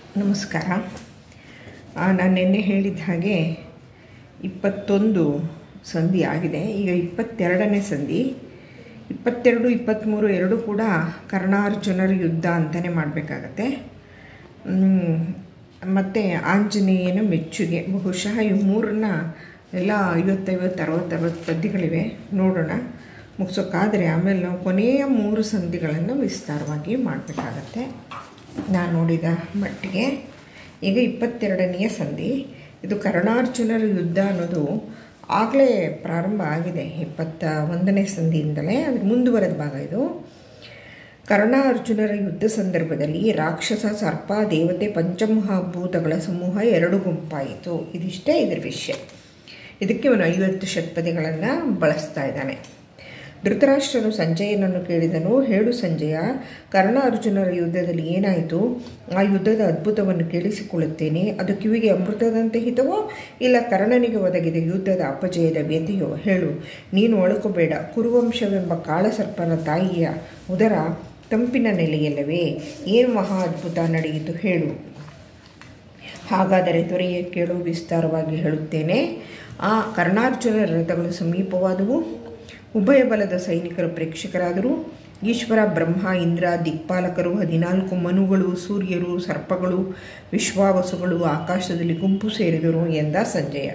ನಮಸ್ಕಾರ ನಾನು ನಿನ್ನೆ ಹೇಳಿದ ಹಾಗೆ ಇಪ್ಪತ್ತೊಂದು ಸಂಧಿ ಆಗಿದೆ ಈಗ ಇಪ್ಪತ್ತೆರಡನೇ ಸಂಧಿ ಇಪ್ಪತ್ತೆರಡು ಇಪ್ಪತ್ತ್ಮೂರು ಎರಡೂ ಕೂಡ ಕರ್ಣಾರ್ಜುನರ ಯುದ್ಧ ಅಂತಲೇ ಮಾಡಬೇಕಾಗತ್ತೆ ಮತ್ತು ಆಂಜನೇಯನ ಮೆಚ್ಚುಗೆ ಬಹುಶಃ ಈ ಮೂರನ್ನ ಎಲ್ಲ ಐವತ್ತೈವತ್ತು ಅರವತ್ತು ಅರವತ್ತು ಪದ್ಯಗಳಿವೆ ನೋಡೋಣ ಮುಗಿಸೋಕ್ಕಾದರೆ ಆಮೇಲೆ ನಾವು ಕೊನೆಯ ಮೂರು ಸಂಧಿಗಳನ್ನು ವಿಸ್ತಾರವಾಗಿ ಮಾಡಬೇಕಾಗತ್ತೆ ನಾನು ನೋಡಿದ ಮಟ್ಟಿಗೆ ಈಗ ಇಪ್ಪತ್ತೆರಡನೆಯ ಸಂಧಿ ಇದು ಕರ್ಣಾರ್ಜುನರ ಯುದ್ಧ ಅನ್ನೋದು ಆಗಲೇ ಪ್ರಾರಂಭ ಆಗಿದೆ ಇಪ್ಪತ್ತ ಒಂದನೇ ಸಂಧಿಯಿಂದಲೇ ಅದ್ರ ಮುಂದುವರೆದ ಭಾಗ ಇದು ಕರ್ಣ ಅರ್ಜುನರ ಯುದ್ಧ ಸಂದರ್ಭದಲ್ಲಿ ರಾಕ್ಷಸ ಸರ್ಪ ದೇವತೆ ಪಂಚಮಹಾಭೂತಗಳ ಸಮೂಹ ಎರಡು ಗುಂಪಾಯಿತು ಇದಿಷ್ಟೇ ಇದರ ವಿಷಯ ಇದಕ್ಕೆ ಅವನು ಐವತ್ತು ಷಟ್ಪದಿಗಳನ್ನು ಬಳಸ್ತಾ ಇದ್ದಾನೆ ಧೃತರಾಷ್ಟ್ರನು ಸಂಜಯನನ್ನು ಕೇಳಿದನು ಹೇಳು ಸಂಜಯ ಕರ್ಣ ಅರ್ಜುನರ ಯುದ್ಧದಲ್ಲಿ ಏನಾಯಿತು ಆ ಯುದ್ಧದ ಅದ್ಭುತವನ್ನು ಕೇಳಿಸಿಕೊಳ್ಳುತ್ತೇನೆ ಅದು ಕಿವಿಗೆ ಅಮೃತದಂತೆ ಹಿತವೋ ಇಲ್ಲ ಕರ್ಣನಿಗೆ ಒದಗಿದ ಯುದ್ಧದ ಅಪಜಯದ ವ್ಯತೆಯೋ ಹೇಳು ನೀನು ಒಳಕೋಬೇಡ ಕುರುವಂಶವೆಂಬ ಕಾಳಸರ್ಪನ ತಾಯಿಯ ಉದರ ತಂಪಿನ ನೆಲೆಯಲ್ಲವೇ ಏನು ಮಹಾ ಅದ್ಭುತ ನಡೆಯಿತು ಹೇಳು ಹಾಗಾದರೆ ದೊರೆಯ ಕೇಳು ವಿಸ್ತಾರವಾಗಿ ಹೇಳುತ್ತೇನೆ ಆ ಕರ್ಣಾರ್ಜುನ ರಥಗಳು ಸಮೀಪವಾದವು ಉಭಯ ಬಲದ ಸೈನಿಕರು ಪ್ರೇಕ್ಷಕರಾದರು ಈಶ್ವರ ಬ್ರಹ್ಮ ಇಂದ್ರ ದಿಕ್ಪಾಲಕರು ಹದಿನಾಲ್ಕು ಮನುಗಳು ಸೂರ್ಯರು ಸರ್ಪಗಳು ವಿಶ್ವಾವಸುಗಳು ಆಕಾಶದಲ್ಲಿ ಗುಂಪು ಸೇರಿದರು ಎಂದ ಸಂಜಯ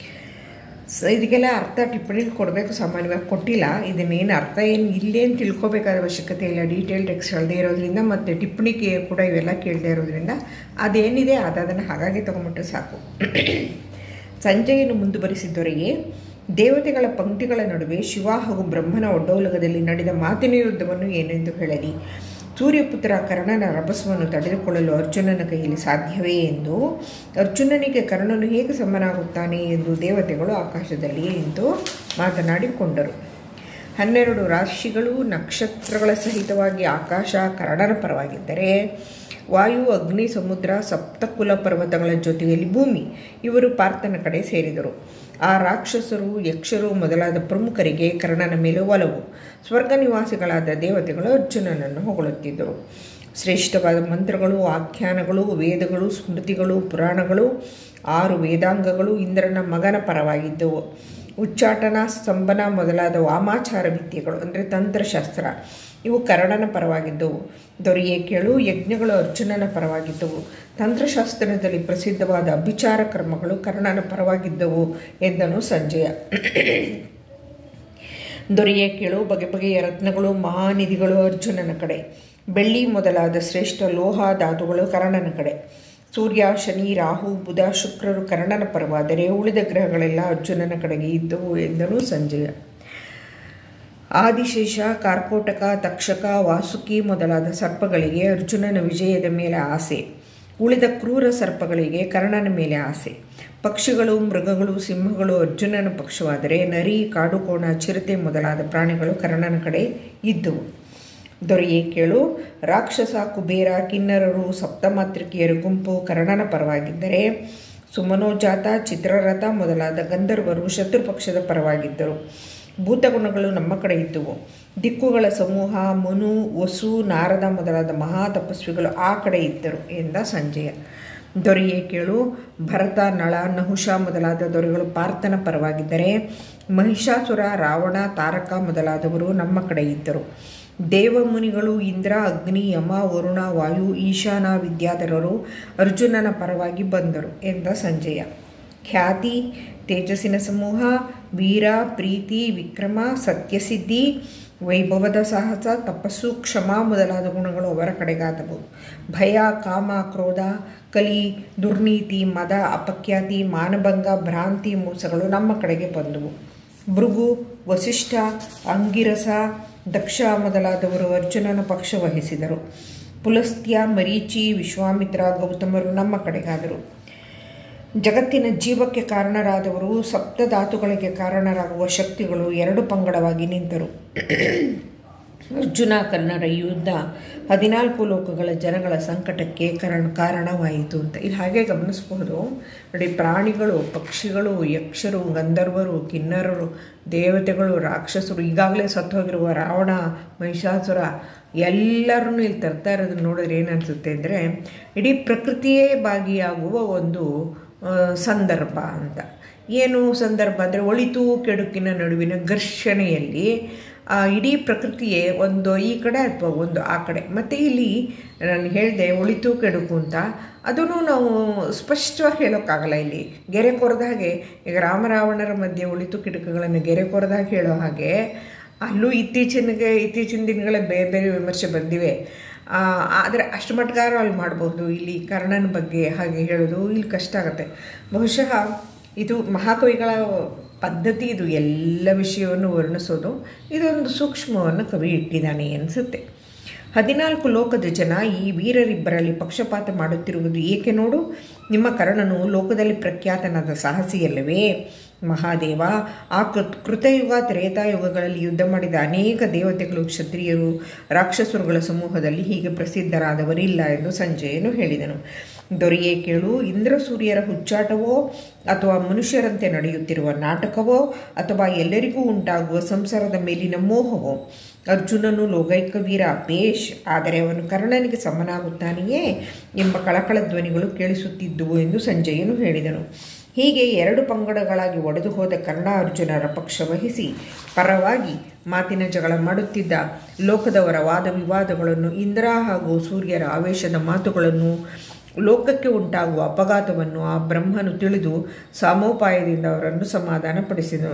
ಸ ಇದಕ್ಕೆಲ್ಲ ಅರ್ಥ ಟಿಪ್ಪಣಿ ಕೊಡಬೇಕು ಸಾಮಾನ್ಯವಾಗಿ ಕೊಟ್ಟಿಲ್ಲ ಇದನ್ನೇನು ಅರ್ಥ ಏನು ಇಲ್ಲೇ ಅಂತ ತಿಳ್ಕೊಬೇಕಾದ ಅವಶ್ಯಕತೆ ಇಲ್ಲ ಡೀಟೇಲ್ ಟೆಕ್ಸ್ಟ್ ಹೇಳದೇ ಇರೋದ್ರಿಂದ ಮತ್ತು ಟಿಪ್ಪಣಿಗೆ ಕೂಡ ಇವೆಲ್ಲ ಕೇಳದೇ ಇರೋದ್ರಿಂದ ಅದೇನಿದೆ ಅದು ಅದನ್ನು ಹಾಗಾಗಿ ತೊಗೊಂಬಿಟ್ರೆ ಸಾಕು ಸಂಜೆಯನ್ನು ಮುಂದುವರಿಸಿದವರಿಗೆ ದೇವತೆಗಳ ಪಂಕ್ತಿಗಳ ನಡುವೆ ಶಿವ ಹಾಗೂ ಬ್ರಹ್ಮನ ಒಡ್ಡೋಲಗದಲ್ಲಿ ನಡೆದ ಮಾತಿನ ಯುದ್ಧವನ್ನು ಏನೆಂದು ಹೇಳಲಿ ಸೂರ್ಯಪುತ್ರ ಕರ್ಣನ ರಭಸವನ್ನು ತಡೆದುಕೊಳ್ಳಲು ಅರ್ಜುನನ ಕೈಯಲ್ಲಿ ಸಾಧ್ಯವೇ ಎಂದು ಅರ್ಜುನನಿಗೆ ಕರ್ಣನು ಹೇಗೆ ಸಮನಾಗುತ್ತಾನೆ ಎಂದು ದೇವತೆಗಳು ಆಕಾಶದಲ್ಲಿ ಎಂದು ಮಾತನಾಡಿಕೊಂಡರು ಹನ್ನೆರಡು ರಾಶಿಗಳು ನಕ್ಷತ್ರಗಳ ಸಹಿತವಾಗಿ ಆಕಾಶ ಕರ್ಣನ ಪರವಾಗಿದ್ದರೆ ವಾಯು ಅಗ್ನಿ ಸಮುದ್ರ ಸಪ್ತಕುಲ ಪರ್ವತಗಳ ಜೊತೆಯಲ್ಲಿ ಭೂಮಿ ಇವರು ಪಾರ್ಥನ ಕಡೆ ಸೇರಿದರು ಆ ರಾಕ್ಷಸರು ಯಕ್ಷರು ಮೊದಲಾದ ಪ್ರಮುಖರಿಗೆ ಕರ್ಣನ ಮೇಲೆ ಒಲವು ಸ್ವರ್ಗ ನಿವಾಸಿಗಳಾದ ದೇವತೆಗಳು ಅರ್ಜುನನನ್ನು ಹೊಗಳುತ್ತಿದ್ದರು ಶ್ರೇಷ್ಠವಾದ ಮಂತ್ರಗಳು ಆಖ್ಯಾನಗಳು ವೇದಗಳು ಸ್ಮೃತಿಗಳು ಪುರಾಣಗಳು ಆರು ವೇದಾಂಗಗಳು ಇಂದ್ರನ ಮಗನ ಪರವಾಗಿದ್ದವು ಉಚ್ಚಾಟನ ಸ್ತಂಭನ ಮೊದಲಾದ ವಾಮಾಚಾರ ವಿದ್ಯೆಗಳು ಅಂದರೆ ತಂತ್ರಶಾಸ್ತ್ರ ಇವು ಕರ್ಣನ ಪರವಾಗಿದ್ದವು ದೊರೆಯೇ ಕೇಳು ಯಜ್ಞಗಳು ಅರ್ಜುನನ ಪರವಾಗಿದ್ದವು ತಂತ್ರಶಾಸ್ತ್ರದಲ್ಲಿ ಪ್ರಸಿದ್ಧವಾದ ಅಭಿಚಾರ ಕರ್ಮಗಳು ಕರ್ಣನ ಪರವಾಗಿದ್ದವು ಎಂದನು ಸಂಜಯ ದೊರೆಯೇ ಕೇಳು ಬಗೆ ಬಗೆಯ ರತ್ನಗಳು ಮಹಾನಿಧಿಗಳು ಅರ್ಜುನನ ಕಡೆ ಬೆಳ್ಳಿ ಮೊದಲಾದ ಶ್ರೇಷ್ಠ ಲೋಹ ಧಾತುಗಳು ಕರ್ಣನ ಕಡೆ ಸೂರ್ಯ ಶನಿ ರಾಹು ಬುಧ ಶುಕ್ರರು ಕರ್ಣನ ಪರವಾದರೆ ಉಳಿದ ಗ್ರಹಗಳೆಲ್ಲ ಅರ್ಜುನನ ಕಡೆಗೆ ಇದ್ದವು ಎಂದನು ಸಂಜಯ ಆದಿಶೇಷ ಕಾರ್ಕೋಟಕ ತಕ್ಷಕ ವಾಸುಕಿ ಮೊದಲಾದ ಸರ್ಪಗಳಿಗೆ ಅರ್ಜುನನ ವಿಜಯದ ಮೇಲೆ ಆಸೆ ಉಳಿದ ಕ್ರೂರ ಸರ್ಪಗಳಿಗೆ ಕರ್ಣನ ಮೇಲೆ ಆಸೆ ಪಕ್ಷಿಗಳು ಮೃಗಗಳು ಸಿಂಹಗಳು ಅರ್ಜುನನ ಪಕ್ಷವಾದರೆ ನರಿ ಕಾಡುಕೋಣ ಚಿರತೆ ಮೊದಲಾದ ಪ್ರಾಣಿಗಳು ಕರ್ಣನ ಕಡೆ ಇದ್ದವು ದೊರೆಯೇ ಕೇಳು ರಾಕ್ಷಸ ಕುಬೇರ ಕಿನ್ನರರು ಸಪ್ತಮಾತೃಕಿಯರ ಗುಂಪು ಕರ್ಣನ ಪರವಾಗಿದ್ದರೆ ಸುಮನೋಜಾತ ಚಿತ್ರರಥ ಮೊದಲಾದ ಗಂಧರ್ವರು ಶತ್ರುಪಕ್ಷದ ಪರವಾಗಿದ್ದರು ಭೂತಗುಣಗಳು ನಮ್ಮ ಕಡೆ ಇದ್ದುವು ದಿಕ್ಕುಗಳ ಸಮೂಹ ಮನು ವಸು ನಾರದ ಮೊದಲಾದ ಮಹಾ ತಪಸ್ವಿಗಳು ಆ ಕಡೆ ಇದ್ದರು ಎಂದ ಸಂಜಯ ದೊರೆಯೇ ಕೇಳು ಭರತ ನಳ ನಹುಷ ಮೊದಲಾದ ದೊರೆಗಳು ಪಾರ್ಥನ ಪರವಾಗಿದ್ದರೆ ಮಹಿಷಾಸುರ ರಾವಣ ತಾರಕ ಮೊದಲಾದವರು ನಮ್ಮ ಕಡೆ ಇದ್ದರು ದೇವಮುನಿಗಳು ಇಂದ್ರ ಅಗ್ನಿ ಯಮ ವರುಣ ವಾಯು ಈಶಾನ ವಿದ್ಯಾಧರರು ಅರ್ಜುನನ ಪರವಾಗಿ ಬಂದರು ಎಂದ ಸಂಜಯ ಖ್ಯಾತಿ ತೇಜಸ್ಸಿನ ಸಮೂಹ ವೀರ ಪ್ರೀತಿ ವಿಕ್ರಮ ಸತ್ಯಸಿದ್ಧಿ ವೈಭವದ ಸಾಹಸ ತಪಸ್ಸು ಕ್ಷಮ ಮೊದಲಾದ ಗುಣಗಳು ಅವರ ಕಡೆಗಾದವು ಭಯ ಕಾಮ ಕ್ರೋಧ ಕಲಿ ದುರ್ನೀತಿ ಮದ ಅಪಖ್ಯಾತಿ ಮಾನಭಂಗ ಭ್ರಾಂತಿ ಮೋಸಗಳು ನಮ್ಮ ಕಡೆಗೆ ಬಂದವು ಭೃಗು ವಸಿಷ್ಠ ಅಂಗಿರಸ ದಕ್ಷ ಮೊದಲಾದವರು ಅರ್ಜುನನ ಪಕ್ಷ ವಹಿಸಿದರು ಪುಲಸ್ತ್ಯ ಮರೀಚಿ ವಿಶ್ವಾಮಿತ್ರ ಗೌತಮರು ನಮ್ಮ ಕಡೆಗಾದರು ಜಗತ್ತಿನ ಜೀವಕ್ಕೆ ಕಾರಣರಾದವರು ಸಪ್ತಧಾತುಗಳಿಗೆ ಕಾರಣರಾಗುವ ಶಕ್ತಿಗಳು ಎರಡು ಪಂಗಡವಾಗಿ ನಿಂತರು ಅರ್ಜುನ ಕರ್ಣರ ಯುದ್ಧ ಹದಿನಾಲ್ಕು ಲೋಕಗಳ ಜನಗಳ ಸಂಕಟಕ್ಕೆ ಕಾರಣ ಕಾರಣವಾಯಿತು ಅಂತ ಇಲ್ಲಿ ಹಾಗೆ ಗಮನಿಸ್ಬೋದು ನೋಡಿ ಪ್ರಾಣಿಗಳು ಪಕ್ಷಿಗಳು ಯಕ್ಷರು ಗಂಧರ್ವರು ಕಿನ್ನರರು ದೇವತೆಗಳು ರಾಕ್ಷಸರು ಈಗಾಗಲೇ ಸತ್ತೋಗಿರುವ ರಾವಣ ಮಹಿಷಾಸುರ ಎಲ್ಲರೂ ಇಲ್ಲಿ ತರ್ತಾ ಇರೋದನ್ನ ನೋಡಿದ್ರೆ ಏನು ಅನಿಸುತ್ತೆ ಅಂದರೆ ಇಡೀ ಪ್ರಕೃತಿಯೇ ಭಾಗಿಯಾಗುವ ಒಂದು ಆ, ಸಂದರ್ಭ ಅಂತ ಏನು ಸಂದರ್ಭ ಅಂದರೆ ಒಳಿತು ಕೆಡುಕಿನ ನಡುವಿನ ಘರ್ಷಣೆಯಲ್ಲಿ ಆ ಇಡೀ ಪ್ರಕೃತಿಯೇ ಒಂದು ಈ ಕಡೆ ಅಥವಾ ಒಂದು ಆ ಕಡೆ ಮತ್ತು ಇಲ್ಲಿ ನಾನು ಹೇಳಿದೆ ಒಳಿತು ಕೆಡುಕು ಅಂತ ಅದನ್ನು ನಾವು ಸ್ಪಷ್ಟವಾಗಿ ಹೇಳೋಕ್ಕಾಗಲ್ಲ ಇಲ್ಲಿ ಗೆರೆ ಕೊರೆದ ಹಾಗೆ ಈಗ ರಾಮರಾವಣರ ಮಧ್ಯೆ ಒಳಿತು ಕೆಡುಕುಗಳನ್ನು ಗೆರೆ ಕೊರೆದಾಗ ಹೇಳೋ ಹಾಗೆ ಅಲ್ಲೂ ಇತ್ತೀಚಿನಗೆ ಇತ್ತೀಚಿನ ದಿನಗಳ ಬೇರೆ ಬೇರೆ ವಿಮರ್ಶೆ ಬಂದಿವೆ ಆದರೆ ಅಷ್ಟು ಮಟ್ಗಾರ ಅಲ್ಲಿ ಮಾಡ್ಬೋದು ಇಲ್ಲಿ ಕರ್ಣನ ಬಗ್ಗೆ ಹಾಗೆ ಹೇಳೋದು ಇಲ್ಲಿ ಕಷ್ಟ ಆಗುತ್ತೆ ಬಹುಶಃ ಇದು ಮಹಾಕವಿಗಳ ಪದ್ಧತಿ ಇದು ಎಲ್ಲ ವಿಷಯವನ್ನು ವರ್ಣಿಸೋದು ಇದೊಂದು ಸೂಕ್ಷ್ಮವನ್ನು ಕವಿ ಇಟ್ಟಿದ್ದಾನೆ ಅನಿಸುತ್ತೆ ಹದಿನಾಲ್ಕು ಲೋಕದ ಜನ ಈ ವೀರರಿಬ್ಬರಲ್ಲಿ ಪಕ್ಷಪಾತ ಮಾಡುತ್ತಿರುವುದು ಏಕೆ ನೋಡು ನಿಮ್ಮ ಕರ್ಣನು ಲೋಕದಲ್ಲಿ ಪ್ರಖ್ಯಾತನಾದ ಸಾಹಸಿಯಲ್ಲವೇ ಮಹಾದೇವ ಆ ಕೃತ್ ಕೃತಯುಗ ತ್ರೇತಾಯುಗಗಳಲ್ಲಿ ಯುದ್ಧ ಮಾಡಿದ ಅನೇಕ ದೇವತೆಗಳು ಕ್ಷತ್ರಿಯರು ರಾಕ್ಷಸರುಗಳ ಸಮೂಹದಲ್ಲಿ ಹೀಗೆ ಪ್ರಸಿದ್ಧರಾದವರಿಲ್ಲ ಎಂದು ಸಂಜಯನು ಹೇಳಿದನು ದೊರೆಯೇ ಕೇಳು ಇಂದ್ರ ಸೂರ್ಯರ ಹುಚ್ಚಾಟವೋ ಅಥವಾ ಮನುಷ್ಯರಂತೆ ನಡೆಯುತ್ತಿರುವ ನಾಟಕವೋ ಅಥವಾ ಎಲ್ಲರಿಗೂ ಉಂಟಾಗುವ ಸಂಸಾರದ ಮೇಲಿನ ಮೋಹವೋ ಅರ್ಜುನನು ಲೋಕೈಕ ವೀರ ಬೇಷ್ ಆದರೆ ಅವನು ಕರ್ಣನಿಗೆ ಸಮನಾಗುತ್ತಾನೆಯೇ ಎಂಬ ಕಳಕಳ ಧ್ವನಿಗಳು ಕೇಳಿಸುತ್ತಿದ್ದುವು ಎಂದು ಸಂಜಯನು ಹೇಳಿದನು ಹೀಗೆ ಎರಡು ಪಂಗಡಗಳಾಗಿ ಒಡೆದು ಹೋದ ಕರ್ಣ ಅರ್ಜುನರ ಪಕ್ಷ ವಹಿಸಿ ಪರವಾಗಿ ಮಾತಿನ ಜಗಳ ಮಾಡುತ್ತಿದ್ದ ಲೋಕದವರ ವಾದ ವಿವಾದಗಳನ್ನು ಇಂದ್ರ ಹಾಗೂ ಸೂರ್ಯರ ಆವೇಶದ ಮಾತುಗಳನ್ನು ಲೋಕಕ್ಕೆ ಉಂಟಾಗುವ ಅಪಘಾತವನ್ನು ಆ ಬ್ರಹ್ಮನು ತಿಳಿದು ಸಾಮೋಪಾಯದಿಂದ ಅವರನ್ನು ಸಮಾಧಾನಪಡಿಸಿದನು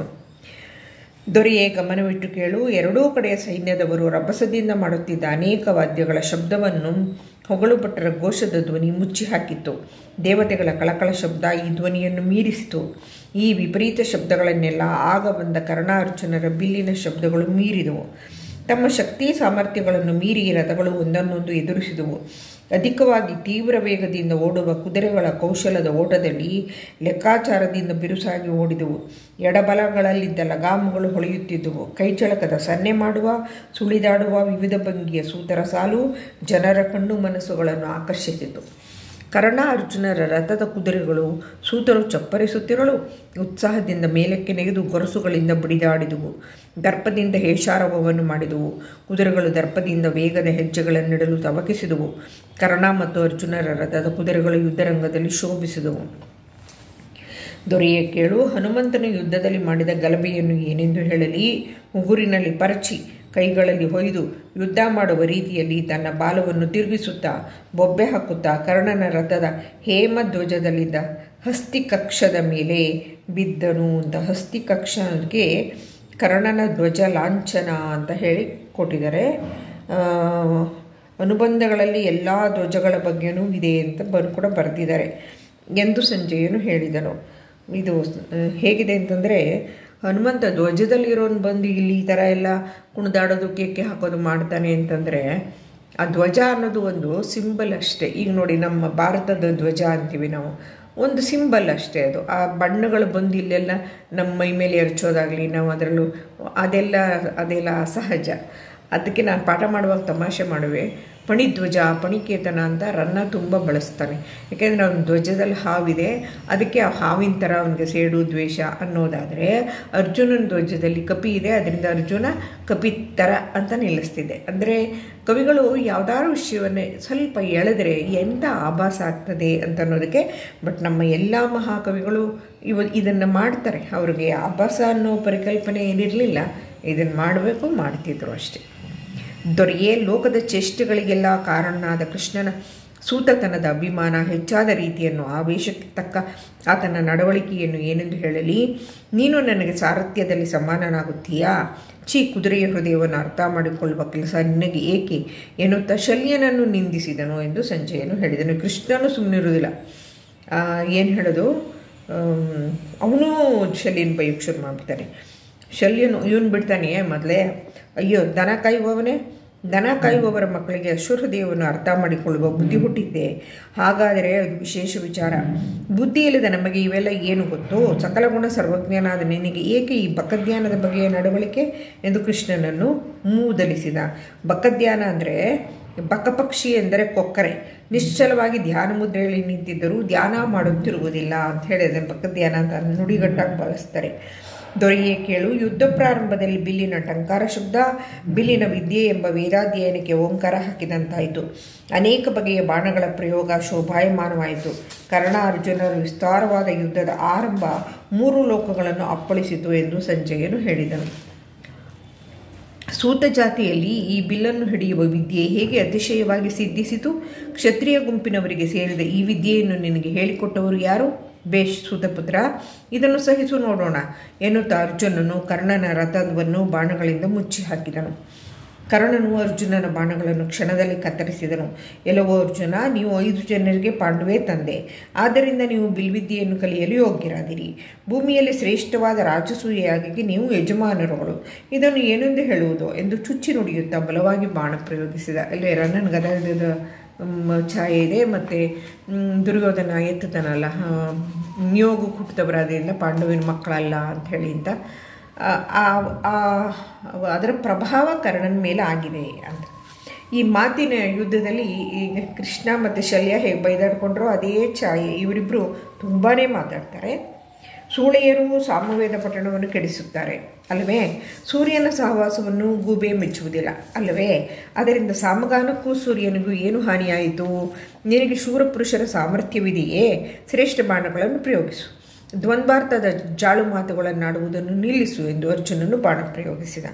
ದೊರೆಯೇ ಗಮನವಿಟ್ಟು ಕೇಳು ಎರಡೂ ಕಡೆಯ ಸೈನ್ಯದವರು ರಭಸದಿಂದ ಮಾಡುತ್ತಿದ್ದ ಅನೇಕ ವಾದ್ಯಗಳ ಶಬ್ದವನ್ನು ಹೊಗಳು ಭಟ್ಟರ ಘೋಷದ ಧ್ವನಿ ಮುಚ್ಚಿ ಹಾಕಿತ್ತು ದೇವತೆಗಳ ಕಳಕಳ ಶಬ್ದ ಈ ಧ್ವನಿಯನ್ನು ಮೀರಿಸಿತು ಈ ವಿಪರೀತ ಶಬ್ದಗಳನ್ನೆಲ್ಲ ಆಗ ಬಂದ ಕರ್ಣಾರ್ಜುನರ ಬಿಲ್ಲಿನ ಶಬ್ದಗಳು ಮೀರಿದವು ತಮ್ಮ ಶಕ್ತಿ ಸಾಮರ್ಥ್ಯಗಳನ್ನು ಮೀರಿ ರಥಗಳು ಒಂದನ್ನೊಂದು ಎದುರಿಸಿದವು ಅಧಿಕವಾಗಿ ತೀವ್ರ ವೇಗದಿಂದ ಓಡುವ ಕುದುರೆಗಳ ಕೌಶಲದ ಓಟದಲ್ಲಿ ಲೆಕ್ಕಾಚಾರದಿಂದ ಬಿರುಸಾಗಿ ಓಡಿದವು ಎಡಬಲಗಳಲ್ಲಿದ್ದ ಲಗಾಮುಗಳು ಹೊಳೆಯುತ್ತಿದ್ದುವು ಕೈಚಳಕದ ಸನ್ನೆ ಮಾಡುವ ಸುಳಿದಾಡುವ ವಿವಿಧ ಭಂಗಿಯ ಸೂತರ ಸಾಲು ಜನರ ಕಣ್ಣು ಮನಸ್ಸುಗಳನ್ನು ಆಕರ್ಷಿಸಿತು ಕರ್ಣ ಅರ್ಜುನರ ರಥದ ಕುದುರೆಗಳು ಸೂತರು ಚಪ್ಪರಿಸುತ್ತಿರಲು ಉತ್ಸಾಹದಿಂದ ಮೇಲಕ್ಕೆ ನೆಗೆದು ಗೊರಸುಗಳಿಂದ ಬಡಿದಾಡಿದುವು ದರ್ಪದಿಂದ ಹೇಷಾರವವನ್ನು ಮಾಡಿದುವು ಕುದುರೆಗಳು ದರ್ಪದಿಂದ ವೇಗದ ಹೆಜ್ಜೆಗಳನ್ನಿಡಲು ತವಕಿಸಿದುವು ಕರ್ಣ ಮತ್ತು ಅರ್ಜುನರ ರಥದ ಕುದುರೆಗಳು ಯುದ್ಧರಂಗದಲ್ಲಿ ಶೋಭಿಸಿದವು ದೊರೆಯ ಕೇಳು ಹನುಮಂತನು ಯುದ್ಧದಲ್ಲಿ ಮಾಡಿದ ಗಲಭೆಯನ್ನು ಏನೆಂದು ಹೇಳಲಿ ಉಗುರಿನಲ್ಲಿ ಪರಚಿ ಕೈಗಳಲ್ಲಿ ಹೊಯ್ದು ಯುದ್ಧ ಮಾಡುವ ರೀತಿಯಲ್ಲಿ ತನ್ನ ಬಾಲವನ್ನು ತಿರುಗಿಸುತ್ತಾ ಬೊಬ್ಬೆ ಹಾಕುತ್ತಾ ಕರ್ಣನ ರಥದ ಹೇಮಧ್ವಜದಲ್ಲಿದ್ದ ಹಸ್ತಿಕಕ್ಷದ ಮೇಲೆ ಬಿದ್ದನು ಅಂತ ಹಸ್ತಿಕಕ್ಷಗೆ ಕರ್ಣನ ಧ್ವಜ ಲಾಂಛನ ಅಂತ ಹೇಳಿ ಕೊಟ್ಟಿದ್ದಾರೆ ಅನುಬಂಧಗಳಲ್ಲಿ ಎಲ್ಲ ಧ್ವಜಗಳ ಬಗ್ಗೆನೂ ಇದೆ ಅಂತ ಬರು ಕೂಡ ಬರೆದಿದ್ದಾರೆ ಎಂದು ಸಂಜಯನು ಹೇಳಿದನು ಇದು ಹೇಗಿದೆ ಅಂತಂದರೆ ಹನುಮಂತ ಧ್ವಜದಲ್ಲಿರೋನು ಬಂದು ಇಲ್ಲಿ ಈ ಥರ ಎಲ್ಲ ಕುಣಿದಾಡೋದು ಕೇಕೆ ಹಾಕೋದು ಮಾಡ್ತಾನೆ ಅಂತಂದರೆ ಆ ಧ್ವಜ ಅನ್ನೋದು ಒಂದು ಸಿಂಬಲ್ ಅಷ್ಟೇ ಈಗ ನೋಡಿ ನಮ್ಮ ಭಾರತದ ಧ್ವಜ ಅಂತೀವಿ ನಾವು ಒಂದು ಸಿಂಬಲ್ ಅಷ್ಟೇ ಅದು ಆ ಬಣ್ಣಗಳು ಬಂದು ಇಲ್ಲೆಲ್ಲ ನಮ್ಮ ಮೈ ಮೇಲೆ ಎರಚೋದಾಗಲಿ ನಾವು ಅದರಲ್ಲೂ ಅದೆಲ್ಲ ಅದೆಲ್ಲ ಅಸಹಜ ಅದಕ್ಕೆ ನಾನು ಪಾಠ ಮಾಡುವಾಗ ತಮಾಷೆ ಮಾಡುವೆ ಪಣಿಧ್ವಜ ಪಣಿಕೇತನ ಅಂತ ರನ್ನ ತುಂಬ ಬಳಸ್ತಾನೆ ಯಾಕೆಂದರೆ ಅವನ ಧ್ವಜದಲ್ಲಿ ಹಾವಿದೆ ಅದಕ್ಕೆ ಆ ಹಾವಿನ ಥರ ಅವನಿಗೆ ಸೇಡು ದ್ವೇಷ ಅನ್ನೋದಾದರೆ ಅರ್ಜುನನ ಧ್ವಜದಲ್ಲಿ ಕಪಿ ಇದೆ ಅದರಿಂದ ಅರ್ಜುನ ಕಪಿ ಥರ ಅಂತ ನಿಲ್ಲಿಸ್ತಿದೆ ಅಂದರೆ ಕವಿಗಳು ಯಾವುದಾದ್ರು ವಿಷಯವನ್ನೇ ಸ್ವಲ್ಪ ಎಳೆದ್ರೆ ಎಂಥ ಆಭಾಸ ಆಗ್ತದೆ ಅಂತ ಅನ್ನೋದಕ್ಕೆ ಬಟ್ ನಮ್ಮ ಎಲ್ಲ ಮಹಾಕವಿಗಳು ಇವ ಇದನ್ನು ಮಾಡ್ತಾರೆ ಅವ್ರಿಗೆ ಆಭಾಸ ಅನ್ನೋ ಪರಿಕಲ್ಪನೆ ಏನಿರಲಿಲ್ಲ ಇದನ್ನು ಮಾಡಬೇಕು ಮಾಡ್ತಿದ್ರು ಅಷ್ಟೇ ದೊರೆಯೇ ಲೋಕದ ಚೇಷ್ಟೆಗಳಿಗೆಲ್ಲ ಕಾರಣನಾದ ಕೃಷ್ಣನ ಸೂತತನದ ಅಭಿಮಾನ ಹೆಚ್ಚಾದ ರೀತಿಯನ್ನು ಆವೇಶಕ್ಕೆ ತಕ್ಕ ಆತನ ನಡವಳಿಕೆಯನ್ನು ಏನೆಂದು ಹೇಳಲಿ ನೀನು ನನಗೆ ಸಾರಥ್ಯದಲ್ಲಿ ಸಮಾನನಾಗುತ್ತೀಯಾ ಚಿ ಕುದುರೆಯ ಹೃದಯವನ್ನು ಅರ್ಥ ಮಾಡಿಕೊಳ್ಳುವ ಕೆಲಸ ನಿನಗೆ ಏಕೆ ಎನ್ನುತ್ತಾ ಶಲ್ಯನನ್ನು ನಿಂದಿಸಿದನು ಎಂದು ಸಂಜಯನು ಹೇಳಿದನು ಕೃಷ್ಣನು ಸುಮ್ಮನಿರುವುದಿಲ್ಲ ಏನು ಹೇಳೋದು ಅವನು ಶಲ್ಯನ ಬೈಕ್ ಶುರು ಮಾಡಿಬಿಡ್ತಾನೆ ಶಲ್ಯನು ಇವನು ಬಿಡ್ತಾನೆ ಮೊದಲೇ ಅಯ್ಯೋ ದನ ಕಾಯುವವನೇ ದನ ಕಾಯುವವರ ಮಕ್ಕಳಿಗೆ ಅಶ್ವಹೃದಯವನ್ನು ಅರ್ಥ ಮಾಡಿಕೊಳ್ಳುವ ಬುದ್ಧಿ ಹುಟ್ಟಿದ್ದೆ ಹಾಗಾದರೆ ಅದು ವಿಶೇಷ ವಿಚಾರ ಬುದ್ಧಿ ಇಲ್ಲದ ನಮಗೆ ಇವೆಲ್ಲ ಏನು ಗೊತ್ತು ಸಕಲ ಗುಣ ಸರ್ವಜ್ಞನಾದ ನಿನಗೆ ಏಕೆ ಈ ಬಕಧ್ಯಾನದ ಬಗೆಯ ನಡವಳಿಕೆ ಎಂದು ಕೃಷ್ಣನನ್ನು ಮೂದಲಿಸಿದ ಬಕಧ್ಯಾನ ಅಂದರೆ ಬಕಪಕ್ಷಿ ಎಂದರೆ ಕೊಕ್ಕರೆ ನಿಶ್ಚಲವಾಗಿ ಧ್ಯಾನ ಮುದ್ರೆಯಲ್ಲಿ ನಿಂತಿದ್ದರೂ ಧ್ಯಾನ ಮಾಡುತ್ತಿರುವುದಿಲ್ಲ ಅಂತ ಹೇಳಿ ಅದನ್ನು ಬಕಧ್ಯಾನ ಅಂತ ನುಡಿಗಟ್ಟಾಗಿ ಬಳಸ್ತಾರೆ ದೊರೆಯೇ ಕೇಳು ಯುದ್ಧ ಪ್ರಾರಂಭದಲ್ಲಿ ಬಿಲ್ಲಿನ ಟಂಕಾರ ಶಬ್ದ ಬಿಲ್ಲಿನ ವಿದ್ಯೆ ಎಂಬ ವೇದಾಧ್ಯಯನಕ್ಕೆ ಓಂಕಾರ ಹಾಕಿದಂತಾಯಿತು ಅನೇಕ ಬಗೆಯ ಬಾಣಗಳ ಪ್ರಯೋಗ ಶೋಭಾಯಮಾನವಾಯಿತು ಕರ್ಣ ಅರ್ಜುನರ ವಿಸ್ತಾರವಾದ ಯುದ್ಧದ ಆರಂಭ ಮೂರು ಲೋಕಗಳನ್ನು ಅಪ್ಪಳಿಸಿತು ಎಂದು ಸಂಜಯನು ಹೇಳಿದನು ಸೂತ ಜಾತಿಯಲ್ಲಿ ಈ ಬಿಲ್ಲನ್ನು ಹಿಡಿಯುವ ವಿದ್ಯೆ ಹೇಗೆ ಅತಿಶಯವಾಗಿ ಸಿದ್ಧಿಸಿತು ಕ್ಷತ್ರಿಯ ಗುಂಪಿನವರಿಗೆ ಸೇರಿದ ಈ ವಿದ್ಯೆಯನ್ನು ನಿನಗೆ ಹೇಳಿಕೊಟ್ಟವರು ಯಾರು ಬೇಷ್ ಸೂತಪುತ್ರ ಇದನ್ನು ಸಹಿಸು ನೋಡೋಣ ಎನ್ನುತ್ತಾ ಅರ್ಜುನನು ಕರ್ಣನ ರಥವನ್ನು ಬಾಣಗಳಿಂದ ಮುಚ್ಚಿ ಹಾಕಿದನು ಕರ್ಣನು ಅರ್ಜುನನ ಬಾಣಗಳನ್ನು ಕ್ಷಣದಲ್ಲಿ ಕತ್ತರಿಸಿದನು ಎಲ್ಲವೋ ಅರ್ಜುನ ನೀವು ಐದು ಜನರಿಗೆ ಪಾಂಡುವೆ ತಂದೆ ಆದ್ದರಿಂದ ನೀವು ಬಿಲ್ವಿದ್ಯೆಯನ್ನು ಕಲಿಯಲು ಯೋಗ್ಯರಾದಿರಿ ಭೂಮಿಯಲ್ಲಿ ಶ್ರೇಷ್ಠವಾದ ರಾಜಸೂಯೆಯಾಗಿ ನೀವು ಯಜಮಾನರುಗಳು ಇದನ್ನು ಏನೆಂದು ಹೇಳುವುದು ಎಂದು ಚುಚ್ಚಿ ನುಡಿಯುತ್ತಾ ಬಲವಾಗಿ ಬಾಣ ಪ್ರಯೋಗಿಸಿದ ಇಲ್ಲಿ ರನ್ನನ್ ಗದದ ಛಾಯೆ ಇದೆ ಮತ್ತು ದುರ್ಯೋಧನ ಎತ್ತುತ್ತಾನಲ್ಲ ನಿಯೋಗ ಹುಟ್ಟಿದವರಾದ್ರಿಂದ ಪಾಂಡವಿನ ಮಕ್ಕಳಲ್ಲ ಅಂಥೇಳಿ ಅಂತ ಅದರ ಪ್ರಭಾವ ಕರ್ಣನ ಮೇಲೆ ಆಗಿದೆ ಅಂತ ಈ ಮಾತಿನ ಯುದ್ಧದಲ್ಲಿ ಈಗ ಕೃಷ್ಣ ಮತ್ತು ಶಲ್ಯ ಹೇಗೆ ಬೈದಾಡ್ಕೊಂಡ್ರೋ ಅದೇ ಛಾಯೆ ಇವರಿಬ್ಬರು ತುಂಬಾ ಮಾತಾಡ್ತಾರೆ ಸೂಳೆಯರು ಸಾಮವೇದ ಪಟ್ಟಣವನ್ನು ಕೆಡಿಸುತ್ತಾರೆ ಅಲ್ಲವೇ ಸೂರ್ಯನ ಸಹವಾಸವನ್ನು ಗೂಬೆ ಮೆಚ್ಚುವುದಿಲ್ಲ ಅಲ್ಲವೇ ಅದರಿಂದ ಸಾಮಗಾನಕ್ಕೂ ಸೂರ್ಯನಿಗೂ ಏನು ಹಾನಿಯಾಯಿತು ನಿನಗೆ ಶೂರಪುರುಷರ ಸಾಮರ್ಥ್ಯವಿದೆಯೇ ಶ್ರೇಷ್ಠ ಬಾಣಗಳನ್ನು ಪ್ರಯೋಗಿಸು ದ್ವಂದ್ವಾರ್ಥದ ಜಾಳು ಮಾತುಗಳನ್ನಾಡುವುದನ್ನು ನಿಲ್ಲಿಸು ಎಂದು ಅರ್ಜುನನು ಬಾಣ ಪ್ರಯೋಗಿಸಿದ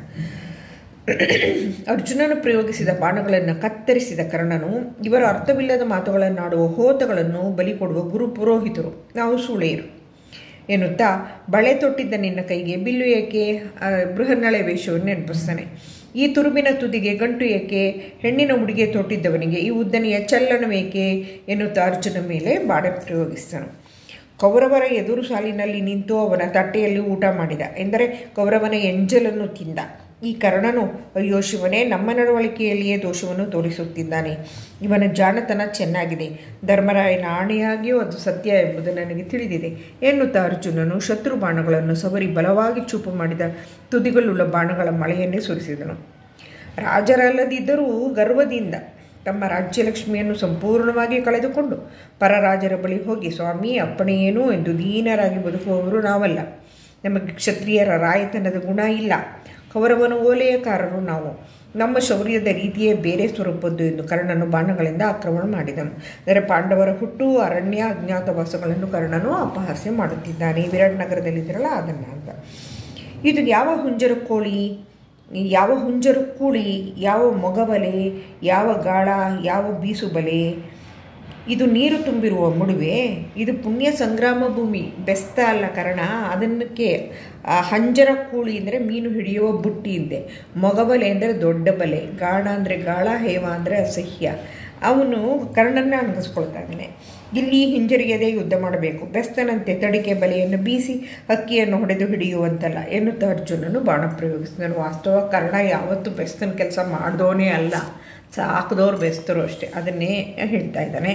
ಅರ್ಜುನನು ಪ್ರಯೋಗಿಸಿದ ಬಾಣಗಳನ್ನು ಕತ್ತರಿಸಿದ ಕರ್ಣನು ಇವರ ಅರ್ಥವಿಲ್ಲದ ಮಾತುಗಳನ್ನಾಡುವ ಹೋತಗಳನ್ನು ಬಲಿ ಕೊಡುವ ಗುರು ಪುರೋಹಿತರು ನಾವು ಸೂಳೆಯರು ಎನ್ನುತ್ತಾ ಬಳೆ ತೊಟ್ಟಿದ್ದ ನಿನ್ನ ಕೈಗೆ ಬಿಲ್ಲು ಏಕೆ ಬೃಹನ್ನಳೆ ವೇಷವನ್ನು ನೆನಪಿಸ್ತಾನೆ ಈ ತುರುಬಿನ ತುದಿಗೆ ಗಂಟು ಏಕೆ ಹೆಣ್ಣಿನ ಉಡುಗೆ ತೊಟ್ಟಿದ್ದವನಿಗೆ ಈ ಉದ್ದನೆಯ ಚಲ್ಲಣವೇಕೆ ಎನ್ನುತ್ತಾ ಅರ್ಜುನ ಮೇಲೆ ಬಾಣ ಪ್ರಯೋಗಿಸ್ತಾನೆ ಕೌರವರ ಎದುರು ಸಾಲಿನಲ್ಲಿ ನಿಂತು ಅವನ ತಟ್ಟೆಯಲ್ಲಿ ಊಟ ಮಾಡಿದ ಎಂದರೆ ಕೌರವನ ಎಂಜಲನ್ನು ತಿಂದ ಈ ಕರ್ಣನು ಅಯ್ಯೋ ಶಿವನೇ ನಮ್ಮ ನಡವಳಿಕೆಯಲ್ಲಿಯೇ ದೋಷವನ್ನು ತೋರಿಸುತ್ತಿದ್ದಾನೆ ಇವನ ಜಾಣತನ ಚೆನ್ನಾಗಿದೆ ಧರ್ಮರಾಯನ ಆಣೆಯಾಗಿಯೂ ಅದು ಸತ್ಯ ಎಂಬುದು ನನಗೆ ತಿಳಿದಿದೆ ಎನ್ನುತ್ತಾ ಅರ್ಜುನನು ಶತ್ರು ಬಾಣಗಳನ್ನು ಸವರಿ ಬಲವಾಗಿ ಚೂಪು ಮಾಡಿದ ತುದಿಗಳುಳ್ಳ ಬಾಣಗಳ ಮಳೆಯನ್ನೇ ಸುರಿಸಿದನು ರಾಜರಲ್ಲದಿದ್ದರೂ ಗರ್ವದಿಂದ ತಮ್ಮ ರಾಜ್ಯಲಕ್ಷ್ಮಿಯನ್ನು ಸಂಪೂರ್ಣವಾಗಿ ಕಳೆದುಕೊಂಡು ಪರರಾಜರ ಬಳಿ ಹೋಗಿ ಸ್ವಾಮಿ ಅಪ್ಪಣೆಯೇನು ಎಂದು ದೀನರಾಗಿ ಬದುಕುವವರು ನಾವಲ್ಲ ನಮಗೆ ಕ್ಷತ್ರಿಯರ ರಾಯತನದ ಗುಣ ಇಲ್ಲ ಕೌರವನ ಓಲೆಯಕಾರರು ನಾವು ನಮ್ಮ ಶೌರ್ಯದ ರೀತಿಯೇ ಬೇರೆ ಸ್ವರೂಪದ್ದು ಎಂದು ಕರ್ಣನು ಬಾಣಗಳಿಂದ ಆಕ್ರಮಣ ಮಾಡಿದನು ಅಂದರೆ ಪಾಂಡವರ ಹುಟ್ಟು ಅರಣ್ಯ ಅಜ್ಞಾತವಾಸಗಳನ್ನು ಕರ್ಣನು ಅಪಹಾಸ್ಯ ಮಾಡುತ್ತಿದ್ದಾನೆ ವಿರಾಟ್ ನಗರದಲ್ಲಿದ್ದರಲ್ಲ ಅದನ್ನು ಅಂತ ಇದು ಯಾವ ಹುಂಜರ ಕೋಳಿ ಯಾವ ಹುಂಜರು ಕೂಳಿ ಯಾವ ಮೊಗಬಲೆ ಯಾವ ಗಾಳ ಯಾವ ಬೀಸುಬಲೆ ಇದು ನೀರು ತುಂಬಿರುವ ಮುಡುವೆ ಇದು ಪುಣ್ಯ ಸಂಗ್ರಾಮ ಭೂಮಿ ಬೆಸ್ತ ಅಲ್ಲ ಕಾರಣ ಅದನ್ನಕ್ಕೆ ಹಂಜರ ಕೂಳಿ ಅಂದರೆ ಮೀನು ಹಿಡಿಯುವ ಬುಟ್ಟಿ ಇದೆ ಮೊಗಬಲೆ ಅಂದರೆ ದೊಡ್ಡ ಬಲೆ ಗಾಳ ಅಂದರೆ ಗಾಳ ಹೇವ ಅಂದರೆ ಅಸಹ್ಯ ಅವನು ಕರ್ಣನ್ನ ಅಣಗಿಸ್ಕೊಳ್ತಾ ಇದ್ದಾನೆ ಇಲ್ಲಿ ಹಿಂಜರಿಗೆದೆ ಯುದ್ಧ ಮಾಡಬೇಕು ಬೆಸ್ತನಂತೆ ತಡಿಕೆ ಬಲೆಯನ್ನು ಬೀಸಿ ಹಕ್ಕಿಯನ್ನು ಹೊಡೆದು ಹಿಡಿಯುವಂತಲ್ಲ ಎನ್ನುತ್ತಾ ಅರ್ಜುನನು ಬಾಣ ಪ್ರಯೋಗಿಸಿದನು ವಾಸ್ತವ ಕರ್ಣ ಯಾವತ್ತೂ ಬೆಸ್ತನ ಕೆಲಸ ಮಾಡ್ದೋನೇ ಅಲ್ಲ ಸಾಕದವ್ರು ಬೆಸ್ತರು ಅಷ್ಟೇ ಅದನ್ನೇ ಹೇಳ್ತಾ ಇದ್ದಾನೆ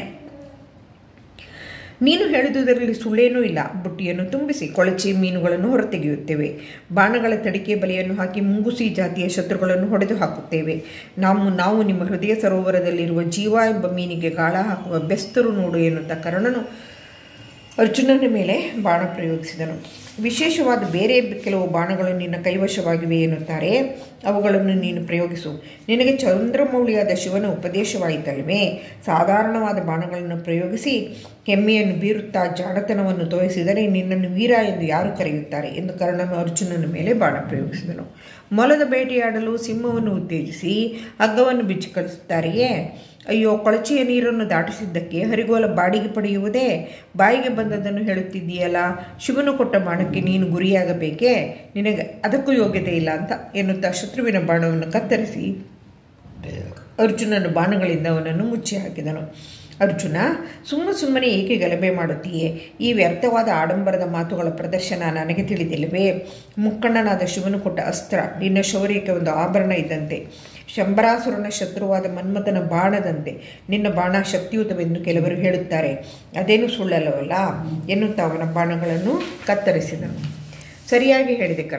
ನೀನು ಹೇಳಿದುದರಲ್ಲಿ ಸುಳ್ಳೇನೂ ಇಲ್ಲ ಬುಟ್ಟಿಯನ್ನು ತುಂಬಿಸಿ ಕೊಳಚಿ ಮೀನುಗಳನ್ನು ಹೊರತೆಗೆಯುತ್ತೇವೆ ಬಾಣಗಳ ತಡಿಕೆ ಬಲೆಯನ್ನು ಹಾಕಿ ಮುಂಗುಸಿ ಜಾತಿಯ ಶತ್ರುಗಳನ್ನು ಹೊಡೆದು ಹಾಕುತ್ತೇವೆ ನಾವು ನಾವು ನಿಮ್ಮ ಹೃದಯ ಸರೋವರದಲ್ಲಿರುವ ಜೀವ ಎಂಬ ಮೀನಿಗೆ ಗಾಳ ಹಾಕುವ ಬೆಸ್ತರು ನೋಡು ಎನ್ನುತ್ತಾ ಕರ್ಣನು ಅರ್ಜುನನ ಮೇಲೆ ಬಾಣ ಪ್ರಯೋಗಿಸಿದನು ವಿಶೇಷವಾದ ಬೇರೆ ಕೆಲವು ಬಾಣಗಳು ನಿನ್ನ ಕೈವಶವಾಗಿವೆ ಎನ್ನುತ್ತಾರೆ ಅವುಗಳನ್ನು ನೀನು ಪ್ರಯೋಗಿಸು ನಿನಗೆ ಚಂದ್ರಮೌಳಿಯಾದ ಶಿವನ ಉಪದೇಶವಾಯಿತಲ್ವೇ ಸಾಧಾರಣವಾದ ಬಾಣಗಳನ್ನು ಪ್ರಯೋಗಿಸಿ ಹೆಮ್ಮೆಯನ್ನು ಬೀರುತ್ತಾ ಜಾಣತನವನ್ನು ತೋರಿಸಿದರೆ ನಿನ್ನನ್ನು ವೀರ ಎಂದು ಯಾರು ಕರೆಯುತ್ತಾರೆ ಎಂದು ಕರ್ಣನು ಅರ್ಜುನನ ಮೇಲೆ ಬಾಣ ಪ್ರಯೋಗಿಸಿದನು ಮೊಲದ ಬೇಟೆಯಾಡಲು ಸಿಂಹವನ್ನು ಉತ್ತೇಜಿಸಿ ಹಗ್ಗವನ್ನು ಬಿಚ್ಚಿ ಕಳಿಸುತ್ತಾರೆಯೇ ಅಯ್ಯೋ ಕೊಳಚೆಯ ನೀರನ್ನು ದಾಟಿಸಿದ್ದಕ್ಕೆ ಹರಿಗೋಲ ಬಾಡಿಗೆ ಪಡೆಯುವುದೇ ಬಾಯಿಗೆ ಬಂದದನ್ನು ಹೇಳುತ್ತಿದ್ದೀಯಲ್ಲ ಶಿವನು ಕೊಟ್ಟ ಬಾಣಕ್ಕೆ ನೀನು ಗುರಿಯಾಗಬೇಕೇ ನಿನಗೆ ಅದಕ್ಕೂ ಯೋಗ್ಯತೆ ಇಲ್ಲ ಅಂತ ಎನ್ನುತ್ತಾ ಶತ್ರುವಿನ ಬಾಣವನ್ನು ಕತ್ತರಿಸಿ ಅರ್ಜುನನು ಬಾಣಗಳಿಂದ ಅವನನ್ನು ಮುಚ್ಚಿ ಹಾಕಿದನು ಅರ್ಜುನ ಸುಮ್ಮ ಸುಮ್ಮನೆ ಏಕೆ ಗಲಭೆ ಮಾಡುತ್ತೀಯೇ ಈ ವ್ಯರ್ಥವಾದ ಆಡಂಬರದ ಮಾತುಗಳ ಪ್ರದರ್ಶನ ನನಗೆ ತಿಳಿದಿಲ್ಲವೇ ಮುಕ್ಕಣ್ಣನಾದ ಶಿವನು ಕೊಟ್ಟ ಅಸ್ತ್ರ ನಿನ್ನ ಶೌರ್ಯಕ್ಕೆ ಒಂದು ಆಭರಣ ಇದ್ದಂತೆ ಶಂಬರಾಸುರನ ಶತ್ರುವಾದ ಮನ್ಮಥನ ಬಾಣದಂತೆ ನಿನ್ನ ಬಾಣ ಶಕ್ತಿಯುತವೆಂದು ಕೆಲವರು ಹೇಳುತ್ತಾರೆ ಅದೇನು ಸುಳ್ಳಲ್ಲವಲ್ಲ ಎನ್ನುತ್ತಾ ಅವನ ಬಾಣಗಳನ್ನು ಕತ್ತರಿಸಿದನು ಸರಿಯಾಗಿ ಹೇಳಿದೆ ಕರ್ಣ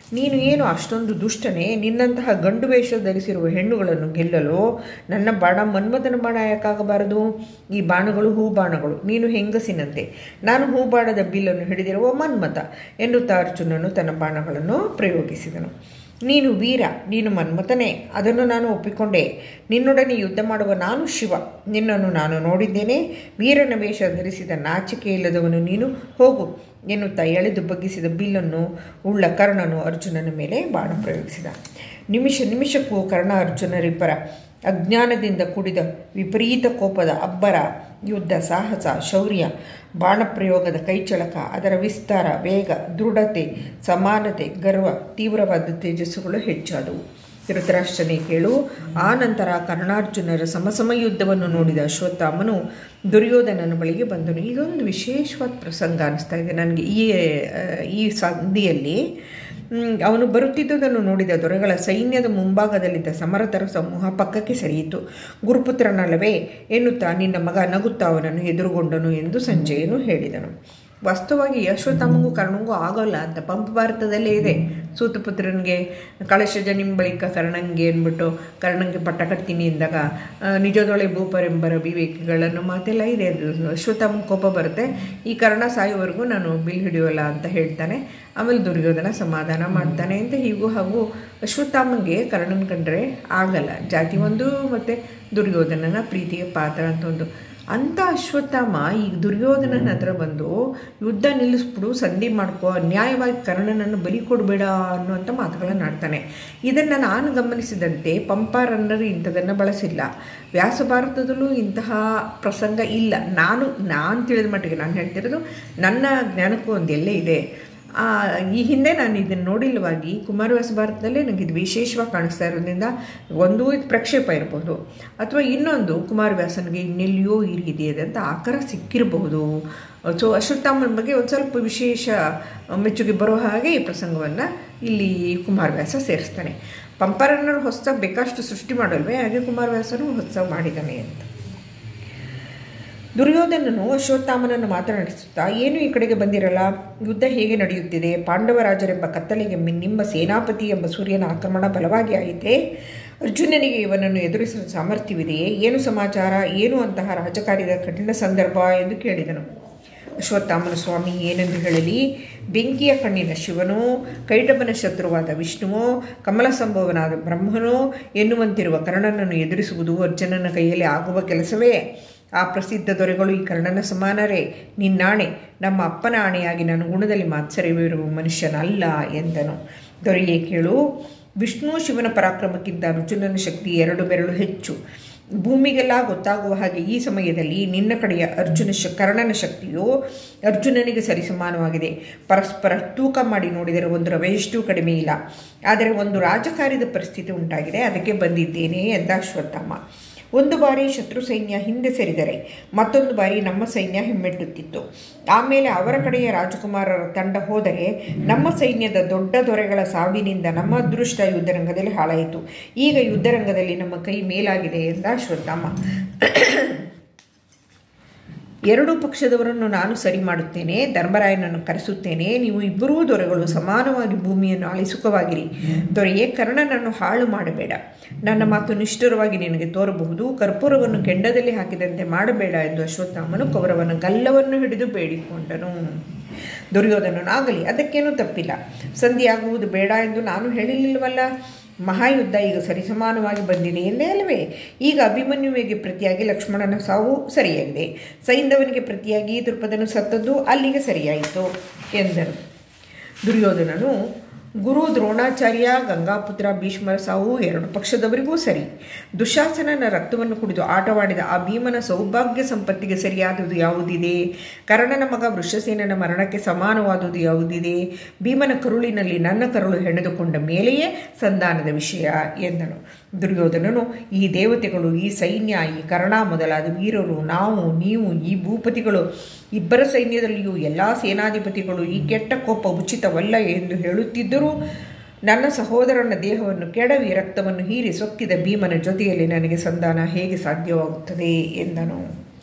ನೀನು ಏನು ಅಷ್ಟೊಂದು ದುಷ್ಟನೇ ನಿನ್ನಂತಹ ಗಂಡು ವೇಷ ಧರಿಸಿರುವ ಹೆಣ್ಣುಗಳನ್ನು ಗೆಲ್ಲಲು ನನ್ನ ಬಾಣ ಮನ್ಮಥನ ಬಾಣ ಯಾಕಾಗಬಾರದು ಈ ಬಾಣಗಳು ಹೂ ಬಾಣಗಳು ನೀನು ಹೆಂಗಸಿನಂತೆ ನಾನು ಹೂ ಬಾಣದ ಬಿಲ್ಲನ್ನು ಹಿಡಿದಿರುವ ಮನ್ಮಥ ಎನ್ನುತ್ತಾ ಅರ್ಜುನನು ತನ್ನ ಬಾಣಗಳನ್ನು ಪ್ರಯೋಗಿಸಿದನು ನೀನು ವೀರ ನೀನು ಮನ್ಮಥನೇ ಅದನ್ನು ನಾನು ಒಪ್ಪಿಕೊಂಡೆ ನಿನ್ನೊಡನೆ ಯುದ್ಧ ಮಾಡುವ ನಾನು ಶಿವ ನಿನ್ನನ್ನು ನಾನು ನೋಡಿದ್ದೇನೆ ವೀರನ ವೇಷ ಧರಿಸಿದ ನಾಚಿಕೆ ಇಲ್ಲದವನು ನೀನು ಹೋಗು ಎನ್ನುತ್ತಾ ಎಳೆದು ಬಗ್ಗಿಸಿದ ಬಿಲ್ಲನ್ನು ಉಳ್ಳ ಕರ್ಣನು ಅರ್ಜುನನ ಮೇಲೆ ಬಾಣ ಪ್ರಯೋಗಿಸಿದ ನಿಮಿಷ ನಿಮಿಷಕ್ಕೂ ಕರ್ಣ ಅರ್ಜುನರಿಬ್ಬರ ಅಜ್ಞಾನದಿಂದ ಕೂಡಿದ ವಿಪರೀತ ಕೋಪದ ಅಬ್ಬರ ಯುದ್ಧ ಸಾಹಸ ಶೌರ್ಯ ಬಾಣಪ್ರಯೋಗದ ಕೈಚಳಕ ಅದರ ವಿಸ್ತಾರ ವೇಗ ದೃಢತೆ ಸಮಾನತೆ ಗರ್ವ ತೀವ್ರವಾದ ತೇಜಸ್ಸುಗಳು ಹೆಚ್ಚಾದವು ಧೃತರಾಷ್ಟ್ರನೇ ಕೇಳು ಆ ನಂತರ ಕರ್ಣಾರ್ಜುನರ ಸಮಸಮ ಯುದ್ಧವನ್ನು ನೋಡಿದ ಅಶ್ವತ್ಥಾಮನು ದುರ್ಯೋಧನನ ಬಳಿಗೆ ಬಂದನು ಇದೊಂದು ವಿಶೇಷವಾದ ಪ್ರಸಂಗ ಅನಿಸ್ತಾ ಇದೆ ನನಗೆ ಈ ಈ ಸಂಧಿಯಲ್ಲಿ ಅವನು ಬರುತ್ತಿದ್ದುದನ್ನು ನೋಡಿದ ದೊರೆಗಳ ಸೈನ್ಯದ ಮುಂಭಾಗದಲ್ಲಿದ್ದ ಸಮರತರ ಸಮೂಹ ಪಕ್ಕಕ್ಕೆ ಸರಿಯಿತು ಗುರುಪುತ್ರನಲ್ಲವೇ ಎನ್ನುತ್ತಾ ನಿನ್ನ ಮಗ ನಗುತ್ತಾ ಅವನನ್ನು ಎದುರುಗೊಂಡನು ಎಂದು ಸಂಜಯನು ಹೇಳಿದನು ವಾಸ್ತವವಾಗಿ ಅಶ್ವತ್ಥಾಮಂಗೂ ಕರ್ಣಂಗೂ ಆಗೋಲ್ಲ ಅಂತ ಪಂಪ ಭಾರತದಲ್ಲೇ ಇದೆ ಸೂತಪುತ್ರನಿಗೆ ಕಳಶಜ ಬಳಿಕ ಕರ್ಣಂಗೆ ಅಂದ್ಬಿಟ್ಟು ಕರ್ಣಂಗೆ ಪಟ್ಟ ಕಟ್ತೀನಿ ಎಂದಾಗ ನಿಜದೊಳೆ ಭೂಪರೆಂಬರ ವಿವೇಕಿಗಳನ್ನು ಮಾತೆಲ್ಲ ಇದೆ ಅದು ಅಶ್ವತ್ಥಾಮ ಕೋಪ ಬರುತ್ತೆ ಈ ಕರ್ಣ ಸಾಯುವವರೆಗೂ ನಾನು ಬಿಲ್ ಹಿಡಿಯೋಲ್ಲ ಅಂತ ಹೇಳ್ತಾನೆ ಆಮೇಲೆ ದುರ್ಯೋಧನ ಸಮಾಧಾನ ಮಾಡ್ತಾನೆ ಅಂತ ಹೀಗೂ ಹಾಗೂ ಅಶ್ವತ್ಥಾಮಂಗೆ ಕರ್ಣನ ಕಂಡ್ರೆ ಆಗಲ್ಲ ಜಾತಿ ಒಂದು ಮತ್ತು ದುರ್ಯೋಧನನ ಪ್ರೀತಿಗೆ ಪಾತ್ರ ಅಂತ ಒಂದು ಅಂಥ ಅಶ್ವತ್ಥಾಮ ಈಗ ದುರ್ಯೋಧನನ ಹತ್ರ ಬಂದು ಯುದ್ಧ ನಿಲ್ಲಿಸ್ಬಿಡು ಸಂಧಿ ಮಾಡ್ಕೋ ನ್ಯಾಯವಾಗಿ ಕರ್ಣನನ್ನು ಬಲಿ ಕೊಡಬೇಡ ಅನ್ನುವಂಥ ಮಾತುಗಳನ್ನು ಆಡ್ತಾನೆ ಇದನ್ನು ನಾನು ಗಮನಿಸಿದಂತೆ ಪಂಪಾರನ್ನರು ಇಂಥದನ್ನು ಬಳಸಿಲ್ಲ ವ್ಯಾಸ ಭಾರತದಲ್ಲೂ ಇಂತಹ ಪ್ರಸಂಗ ಇಲ್ಲ ನಾನು ನಾನು ತಿಳಿದ ಮಟ್ಟಿಗೆ ನಾನು ಹೇಳ್ತಿರೋದು ನನ್ನ ಜ್ಞಾನಕ್ಕೂ ಒಂದು ಎಲ್ಲೇ ಇದೆ ಈ ಹಿಂದೆ ನಾನು ಇದನ್ನು ನೋಡಿಲ್ವಾಗಿ ಕುಮಾರವ್ಯಾಸ ಭಾರತದಲ್ಲೇ ನನಗೆ ಇದು ವಿಶೇಷವಾಗಿ ಕಾಣಿಸ್ತಾ ಇರೋದ್ರಿಂದ ಒಂದು ಇದು ಪ್ರಕ್ಷೇಪ ಇರ್ಬೋದು ಅಥವಾ ಇನ್ನೊಂದು ಕುಮಾರವ್ಯಾಸನಿಗೆ ಇನ್ನೆಲ್ಲಿಯೋ ಈ ರೀತಿ ಇದೆ ಅಂತ ಆಕಾರ ಸಿಕ್ಕಿರಬಹುದು ಸೊ ಅಶ್ವತ್ಥಾಮನ ಬಗ್ಗೆ ಒಂದು ಸ್ವಲ್ಪ ವಿಶೇಷ ಮೆಚ್ಚುಗೆ ಬರೋ ಹಾಗೆ ಈ ಪ್ರಸಂಗವನ್ನು ಇಲ್ಲಿ ಕುಮಾರವ್ಯಾಸ ಸೇರಿಸ್ತಾನೆ ಪಂಪರನ್ನರು ಹೊಸದಾಗಿ ಬೇಕಷ್ಟು ಸೃಷ್ಟಿ ಮಾಡಲ್ವೇ ಹಾಗೆ ಕುಮಾರವ್ಯಾಸನು ಹೊಸದಾಗಿ ಮಾಡಿದ್ದಾನೆ ಅಂತ ದುರ್ಯೋಧನನು ಅಶ್ವತ್ಥಾಮನನ್ನು ಮಾತನಾಡಿಸುತ್ತಾ ಏನು ಈ ಕಡೆಗೆ ಬಂದಿರಲ್ಲ ಯುದ್ಧ ಹೇಗೆ ನಡೆಯುತ್ತಿದೆ ಪಾಂಡವರಾಜರೆಂಬ ಕತ್ತಲೆಗೆ ನಿಮ್ಮ ಸೇನಾಪತಿ ಎಂಬ ಸೂರ್ಯನ ಆಕ್ರಮಣ ಬಲವಾಗಿ ಆಯಿತೆ ಅರ್ಜುನನಿಗೆ ಇವನನ್ನು ಎದುರಿಸಲು ಸಾಮರ್ಥ್ಯವಿದೆಯೇ ಏನು ಸಮಾಚಾರ ಏನು ಅಂತಹ ರಾಜಕಾರ್ಯದ ಕಠಿಣ ಸಂದರ್ಭ ಎಂದು ಕೇಳಿದನು ಅಶ್ವತ್ಥಾಮನ ಸ್ವಾಮಿ ಏನೆಂದು ಹೇಳಲಿ ಬೆಂಕಿಯ ಕಣ್ಣಿನ ಶಿವನೋ ಕೈಟಬನ ಶತ್ರುವಾದ ವಿಷ್ಣುವೋ ಕಮಲ ಸಂಭವನಾದ ಬ್ರಹ್ಮನೋ ಎನ್ನುವಂತಿರುವ ಕರ್ಣನನ್ನು ಎದುರಿಸುವುದು ಅರ್ಜುನನ ಕೈಯಲ್ಲಿ ಆಗುವ ಕೆಲಸವೇ ಆ ಪ್ರಸಿದ್ಧ ದೊರೆಗಳು ಈ ಕರ್ಣನ ಸಮಾನರೇ ನಿನ್ನಾಣೆ ನಮ್ಮ ಅಪ್ಪನ ಆಣೆಯಾಗಿ ನಾನು ಗುಣದಲ್ಲಿ ಮಾತ್ಸರ್ಯವಿರುವ ಮನುಷ್ಯನಲ್ಲ ಎಂದನು ದೊರೆಯೇ ಕೇಳು ವಿಷ್ಣು ಶಿವನ ಪರಾಕ್ರಮಕ್ಕಿಂತ ಅರ್ಜುನನ ಶಕ್ತಿ ಎರಡು ಬೆರಳು ಹೆಚ್ಚು ಭೂಮಿಗೆಲ್ಲ ಗೊತ್ತಾಗುವ ಹಾಗೆ ಈ ಸಮಯದಲ್ಲಿ ನಿನ್ನ ಕಡೆಯ ಅರ್ಜುನ ಶ ಕರ್ಣನ ಶಕ್ತಿಯು ಅರ್ಜುನನಿಗೆ ಸರಿಸಮಾನವಾಗಿದೆ ಪರಸ್ಪರ ತೂಕ ಮಾಡಿ ನೋಡಿದರೆ ಒಂದು ರವೆಯಷ್ಟು ಕಡಿಮೆ ಇಲ್ಲ ಆದರೆ ಒಂದು ರಾಜಕಾರ್ಯದ ಪರಿಸ್ಥಿತಿ ಉಂಟಾಗಿದೆ ಅದಕ್ಕೆ ಬಂದಿದ್ದೇನೆ ಎಂದ ಅಶ್ವತ್ಥಾಮ ಒಂದು ಬಾರಿ ಶತ್ರು ಸೈನ್ಯ ಹಿಂದೆ ಸರಿದರೆ ಮತ್ತೊಂದು ಬಾರಿ ನಮ್ಮ ಸೈನ್ಯ ಹಿಮ್ಮೆಟ್ಟುತ್ತಿತ್ತು ಆಮೇಲೆ ಅವರ ಕಡೆಯ ರಾಜಕುಮಾರರ ತಂಡ ಹೋದರೆ ನಮ್ಮ ಸೈನ್ಯದ ದೊಡ್ಡ ದೊರೆಗಳ ಸಾವಿನಿಂದ ನಮ್ಮ ಅದೃಷ್ಟ ಯುದ್ಧರಂಗದಲ್ಲಿ ಹಾಳಾಯಿತು ಈಗ ಯುದ್ಧರಂಗದಲ್ಲಿ ನಮ್ಮ ಕೈ ಮೇಲಾಗಿದೆ ಎಂದ ಅಶ್ವತ್ಥಾಮ ಎರಡೂ ಪಕ್ಷದವರನ್ನು ನಾನು ಸರಿ ಮಾಡುತ್ತೇನೆ ಧರ್ಮರಾಯನನ್ನು ಕರೆಸುತ್ತೇನೆ ನೀವು ಇಬ್ಬರೂ ದೊರೆಗಳು ಸಮಾನವಾಗಿ ಭೂಮಿಯನ್ನು ಆಳಿ ಸುಖವಾಗಿರಿ ದೊರೆಯೇ ಕರ್ಣನನ್ನು ಹಾಳು ಮಾಡಬೇಡ ನನ್ನ ಮಾತು ನಿಷ್ಠುರವಾಗಿ ನಿನಗೆ ತೋರಬಹುದು ಕರ್ಪೂರವನ್ನು ಕೆಂಡದಲ್ಲಿ ಹಾಕಿದಂತೆ ಮಾಡಬೇಡ ಎಂದು ಅಶ್ವತ್ಥಾಮನು ಕೌರವನ ಗಲ್ಲವನ್ನು ಹಿಡಿದು ಬೇಡಿಕೊಂಡನು ದುರ್ಯೋಧನನಾಗಲಿ ಅದಕ್ಕೇನೂ ತಪ್ಪಿಲ್ಲ ಸಂಧಿಯಾಗುವುದು ಬೇಡ ಎಂದು ನಾನು ಹೇಳಿರಲಿಲ್ಲವಲ್ಲ ಮಹಾಯುದ್ಧ ಈಗ ಸರಿಸಮಾನವಾಗಿ ಬಂದಿದೆ ಎಂದೇ ಅಲ್ಲವೇ ಈಗ ಅಭಿಮನ್ಯುವಿಗೆ ಪ್ರತಿಯಾಗಿ ಲಕ್ಷ್ಮಣನ ಸಾವು ಸರಿಯಾಗಿದೆ ಸೈಂಧವನಿಗೆ ಪ್ರತಿಯಾಗಿ ದೃಪದನು ಸತ್ತದ್ದು ಅಲ್ಲಿಗೆ ಸರಿಯಾಯಿತು ಎಂದನು ದುರ್ಯೋಧನನು ಗುರು ದ್ರೋಣಾಚಾರ್ಯ ಗಂಗಾಪುತ್ರ ಭೀಷ್ಮರ ಸಾವು ಎರಡು ಪಕ್ಷದವರಿಗೂ ಸರಿ ದುಶಾಸನನ ರಕ್ತವನ್ನು ಕುಡಿದು ಆಟವಾಡಿದ ಆ ಭೀಮನ ಸೌಭಾಗ್ಯ ಸಂಪತ್ತಿಗೆ ಸರಿಯಾದುದು ಯಾವುದಿದೆ ಕರ್ಣನ ಮಗ ವೃಷಸೇನನ ಮರಣಕ್ಕೆ ಸಮಾನವಾದುದು ಯಾವುದಿದೆ ಭೀಮನ ಕರುಳಿನಲ್ಲಿ ನನ್ನ ಕರುಳು ಹೆಣೆದುಕೊಂಡ ಮೇಲೆಯೇ ಸಂಧಾನದ ವಿಷಯ ಎಂದನು ದುರ್ಯೋಧನನು ಈ ದೇವತೆಗಳು ಈ ಸೈನ್ಯ ಈ ಕರ್ಣ ಮೊದಲಾದ ವೀರರು ನಾವು ನೀವು ಈ ಭೂಪತಿಗಳು ಇಬ್ಬರ ಸೈನ್ಯದಲ್ಲಿಯೂ ಎಲ್ಲ ಸೇನಾಧಿಪತಿಗಳು ಈ ಕೆಟ್ಟ ಕೋಪ ಉಚಿತವಲ್ಲ ಎಂದು ಹೇಳುತ್ತಿದ್ದರೂ ನನ್ನ ಸಹೋದರನ ದೇಹವನ್ನು ಕೆಡವಿ ರಕ್ತವನ್ನು ಹೀರಿ ಸೊಕ್ಕಿದ ಭೀಮನ ಜೊತೆಯಲ್ಲಿ ನನಗೆ ಸಂಧಾನ ಹೇಗೆ ಸಾಧ್ಯವಾಗುತ್ತದೆ ಎಂದನು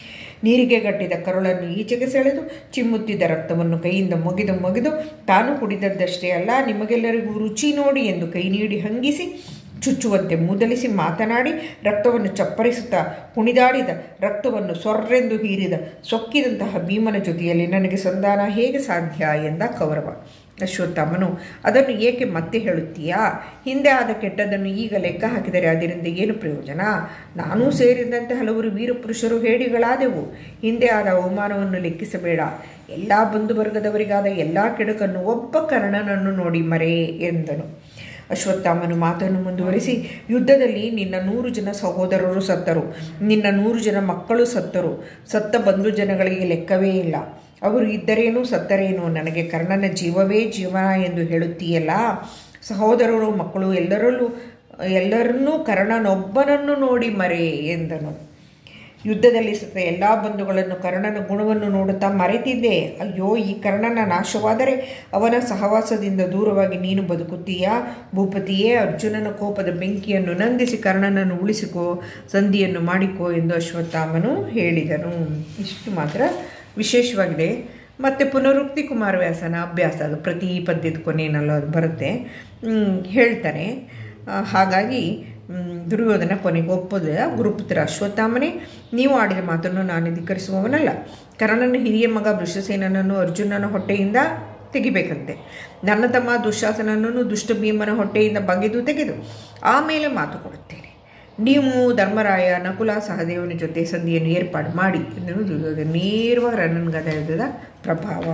ನೀರಿಗೆ ಗಟ್ಟಿದ ಕರುಳನ್ನು ಈಚೆಗೆ ಸೆಳೆದು ಚಿಮ್ಮುತ್ತಿದ್ದ ರಕ್ತವನ್ನು ಕೈಯಿಂದ ಮೊಗೆದು ಮೊಗೆದು ತಾನು ಕುಡಿದದ್ದಷ್ಟೇ ಅಲ್ಲ ನಿಮಗೆಲ್ಲರಿಗೂ ರುಚಿ ನೋಡಿ ಎಂದು ಕೈ ನೀಡಿ ಹಂಗಿಸಿ ಚುಚ್ಚುವಂತೆ ಮೂದಲಿಸಿ ಮಾತನಾಡಿ ರಕ್ತವನ್ನು ಚಪ್ಪರಿಸುತ್ತಾ ಕುಣಿದಾಡಿದ ರಕ್ತವನ್ನು ಸೊರ್ರೆಂದು ಹೀರಿದ ಸೊಕ್ಕಿದಂತಹ ಭೀಮನ ಜೊತೆಯಲ್ಲಿ ನನಗೆ ಸಂಧಾನ ಹೇಗೆ ಸಾಧ್ಯ ಎಂದ ಕೌರವ ಅಶ್ವತ್ಥಾಮನು ಅದನ್ನು ಏಕೆ ಮತ್ತೆ ಹೇಳುತ್ತೀಯಾ ಹಿಂದೆ ಆದ ಕೆಟ್ಟದ್ದನ್ನು ಈಗ ಲೆಕ್ಕ ಹಾಕಿದರೆ ಅದರಿಂದ ಏನು ಪ್ರಯೋಜನ ನಾನೂ ಸೇರಿದಂತೆ ಹಲವರು ವೀರಪುರುಷರು ಹೇಡಿಗಳಾದೆವು ಹಿಂದೆ ಆದ ಅವಮಾನವನ್ನು ಲೆಕ್ಕಿಸಬೇಡ ಎಲ್ಲ ಬಂಧುವರ್ಗದವರಿಗಾದ ಎಲ್ಲ ಕೆಡುಕನ್ನು ಒಬ್ಬ ಕರ್ಣನನ್ನು ನೋಡಿ ಮರೆ ಎಂದನು ಅಶ್ವತ್ಥಾಮನು ಮಾತನ್ನು ಮುಂದುವರಿಸಿ ಯುದ್ಧದಲ್ಲಿ ನಿನ್ನ ನೂರು ಜನ ಸಹೋದರರು ಸತ್ತರು ನಿನ್ನ ನೂರು ಜನ ಮಕ್ಕಳು ಸತ್ತರು ಸತ್ತ ಬಂಧು ಜನಗಳಿಗೆ ಲೆಕ್ಕವೇ ಇಲ್ಲ ಅವರು ಇದ್ದರೇನು ಸತ್ತರೇನು ನನಗೆ ಕರ್ಣನ ಜೀವವೇ ಜೀವನ ಎಂದು ಹೇಳುತ್ತೀಯಲ್ಲ ಸಹೋದರರು ಮಕ್ಕಳು ಎಲ್ಲರಲ್ಲೂ ಎಲ್ಲರನ್ನೂ ಕರ್ಣನೊಬ್ಬನನ್ನು ನೋಡಿ ಮರೆ ಎಂದನು ಯುದ್ಧದಲ್ಲಿ ಸತ್ತ ಎಲ್ಲ ಬಂಧುಗಳನ್ನು ಕರ್ಣನ ಗುಣವನ್ನು ನೋಡುತ್ತಾ ಮರೆತಿದ್ದೆ ಅಯ್ಯೋ ಈ ಕರ್ಣನ ನಾಶವಾದರೆ ಅವನ ಸಹವಾಸದಿಂದ ದೂರವಾಗಿ ನೀನು ಬದುಕುತ್ತೀಯಾ ಭೂಪತಿಯೇ ಅರ್ಜುನನ ಕೋಪದ ಬೆಂಕಿಯನ್ನು ನಂದಿಸಿ ಕರ್ಣನನ್ನು ಉಳಿಸಿಕೋ ಸಂಧಿಯನ್ನು ಮಾಡಿಕೋ ಎಂದು ಅಶ್ವತ್ಥಾಮನು ಹೇಳಿದನು ಇಷ್ಟು ಮಾತ್ರ ವಿಶೇಷವಾಗಿದೆ ಮತ್ತು ಪುನರುಕ್ತಿ ಕುಮಾರವ್ಯಾಸನ ಅಭ್ಯಾಸ ಅದು ಪ್ರತಿ ಪದ್ಯದ ಕೊನೆಯಲ್ಲ ಅದು ಬರುತ್ತೆ ಹೇಳ್ತಾನೆ ಹಾಗಾಗಿ ದುರ್ಯೋಧನ ಕೊನೆಗೆ ಒಪ್ಪದ ಗುರುಪುತ್ರ ಅಶ್ವತ್ಥಾಮನೇ ನೀವು ಆಡಿದ ಮಾತನ್ನು ನಾನು ಧಿಕ್ಕರಿಸುವವನಲ್ಲ ಕರ್ಣನ ಹಿರಿಯ ಮಗ ವೃಷಸೇನನನ್ನು ಅರ್ಜುನನ ಹೊಟ್ಟೆಯಿಂದ ತೆಗಿಬೇಕಂತೆ ನನ್ನ ತಮ್ಮ ದುಶ್ಯಾಸನನನ್ನು ದುಷ್ಟ ಭೀಮನ ಹೊಟ್ಟೆಯಿಂದ ಬಗೆದು ತೆಗೆದು ಆಮೇಲೆ ಮಾತು ಕೊಡುತ್ತೇನೆ ನೀವು ಧರ್ಮರಾಯ ನಕುಲ ಸಹದೇವನ ಜೊತೆ ಸಂಧಿಯನ್ನು ಏರ್ಪಾಡು ಮಾಡಿ ಎಂದು ದುರ್ಯೋಧನ ನೇರವಾಗಿ ರನ್ನನ್ಗದ ಯುದ್ಧದ ಪ್ರಭಾವ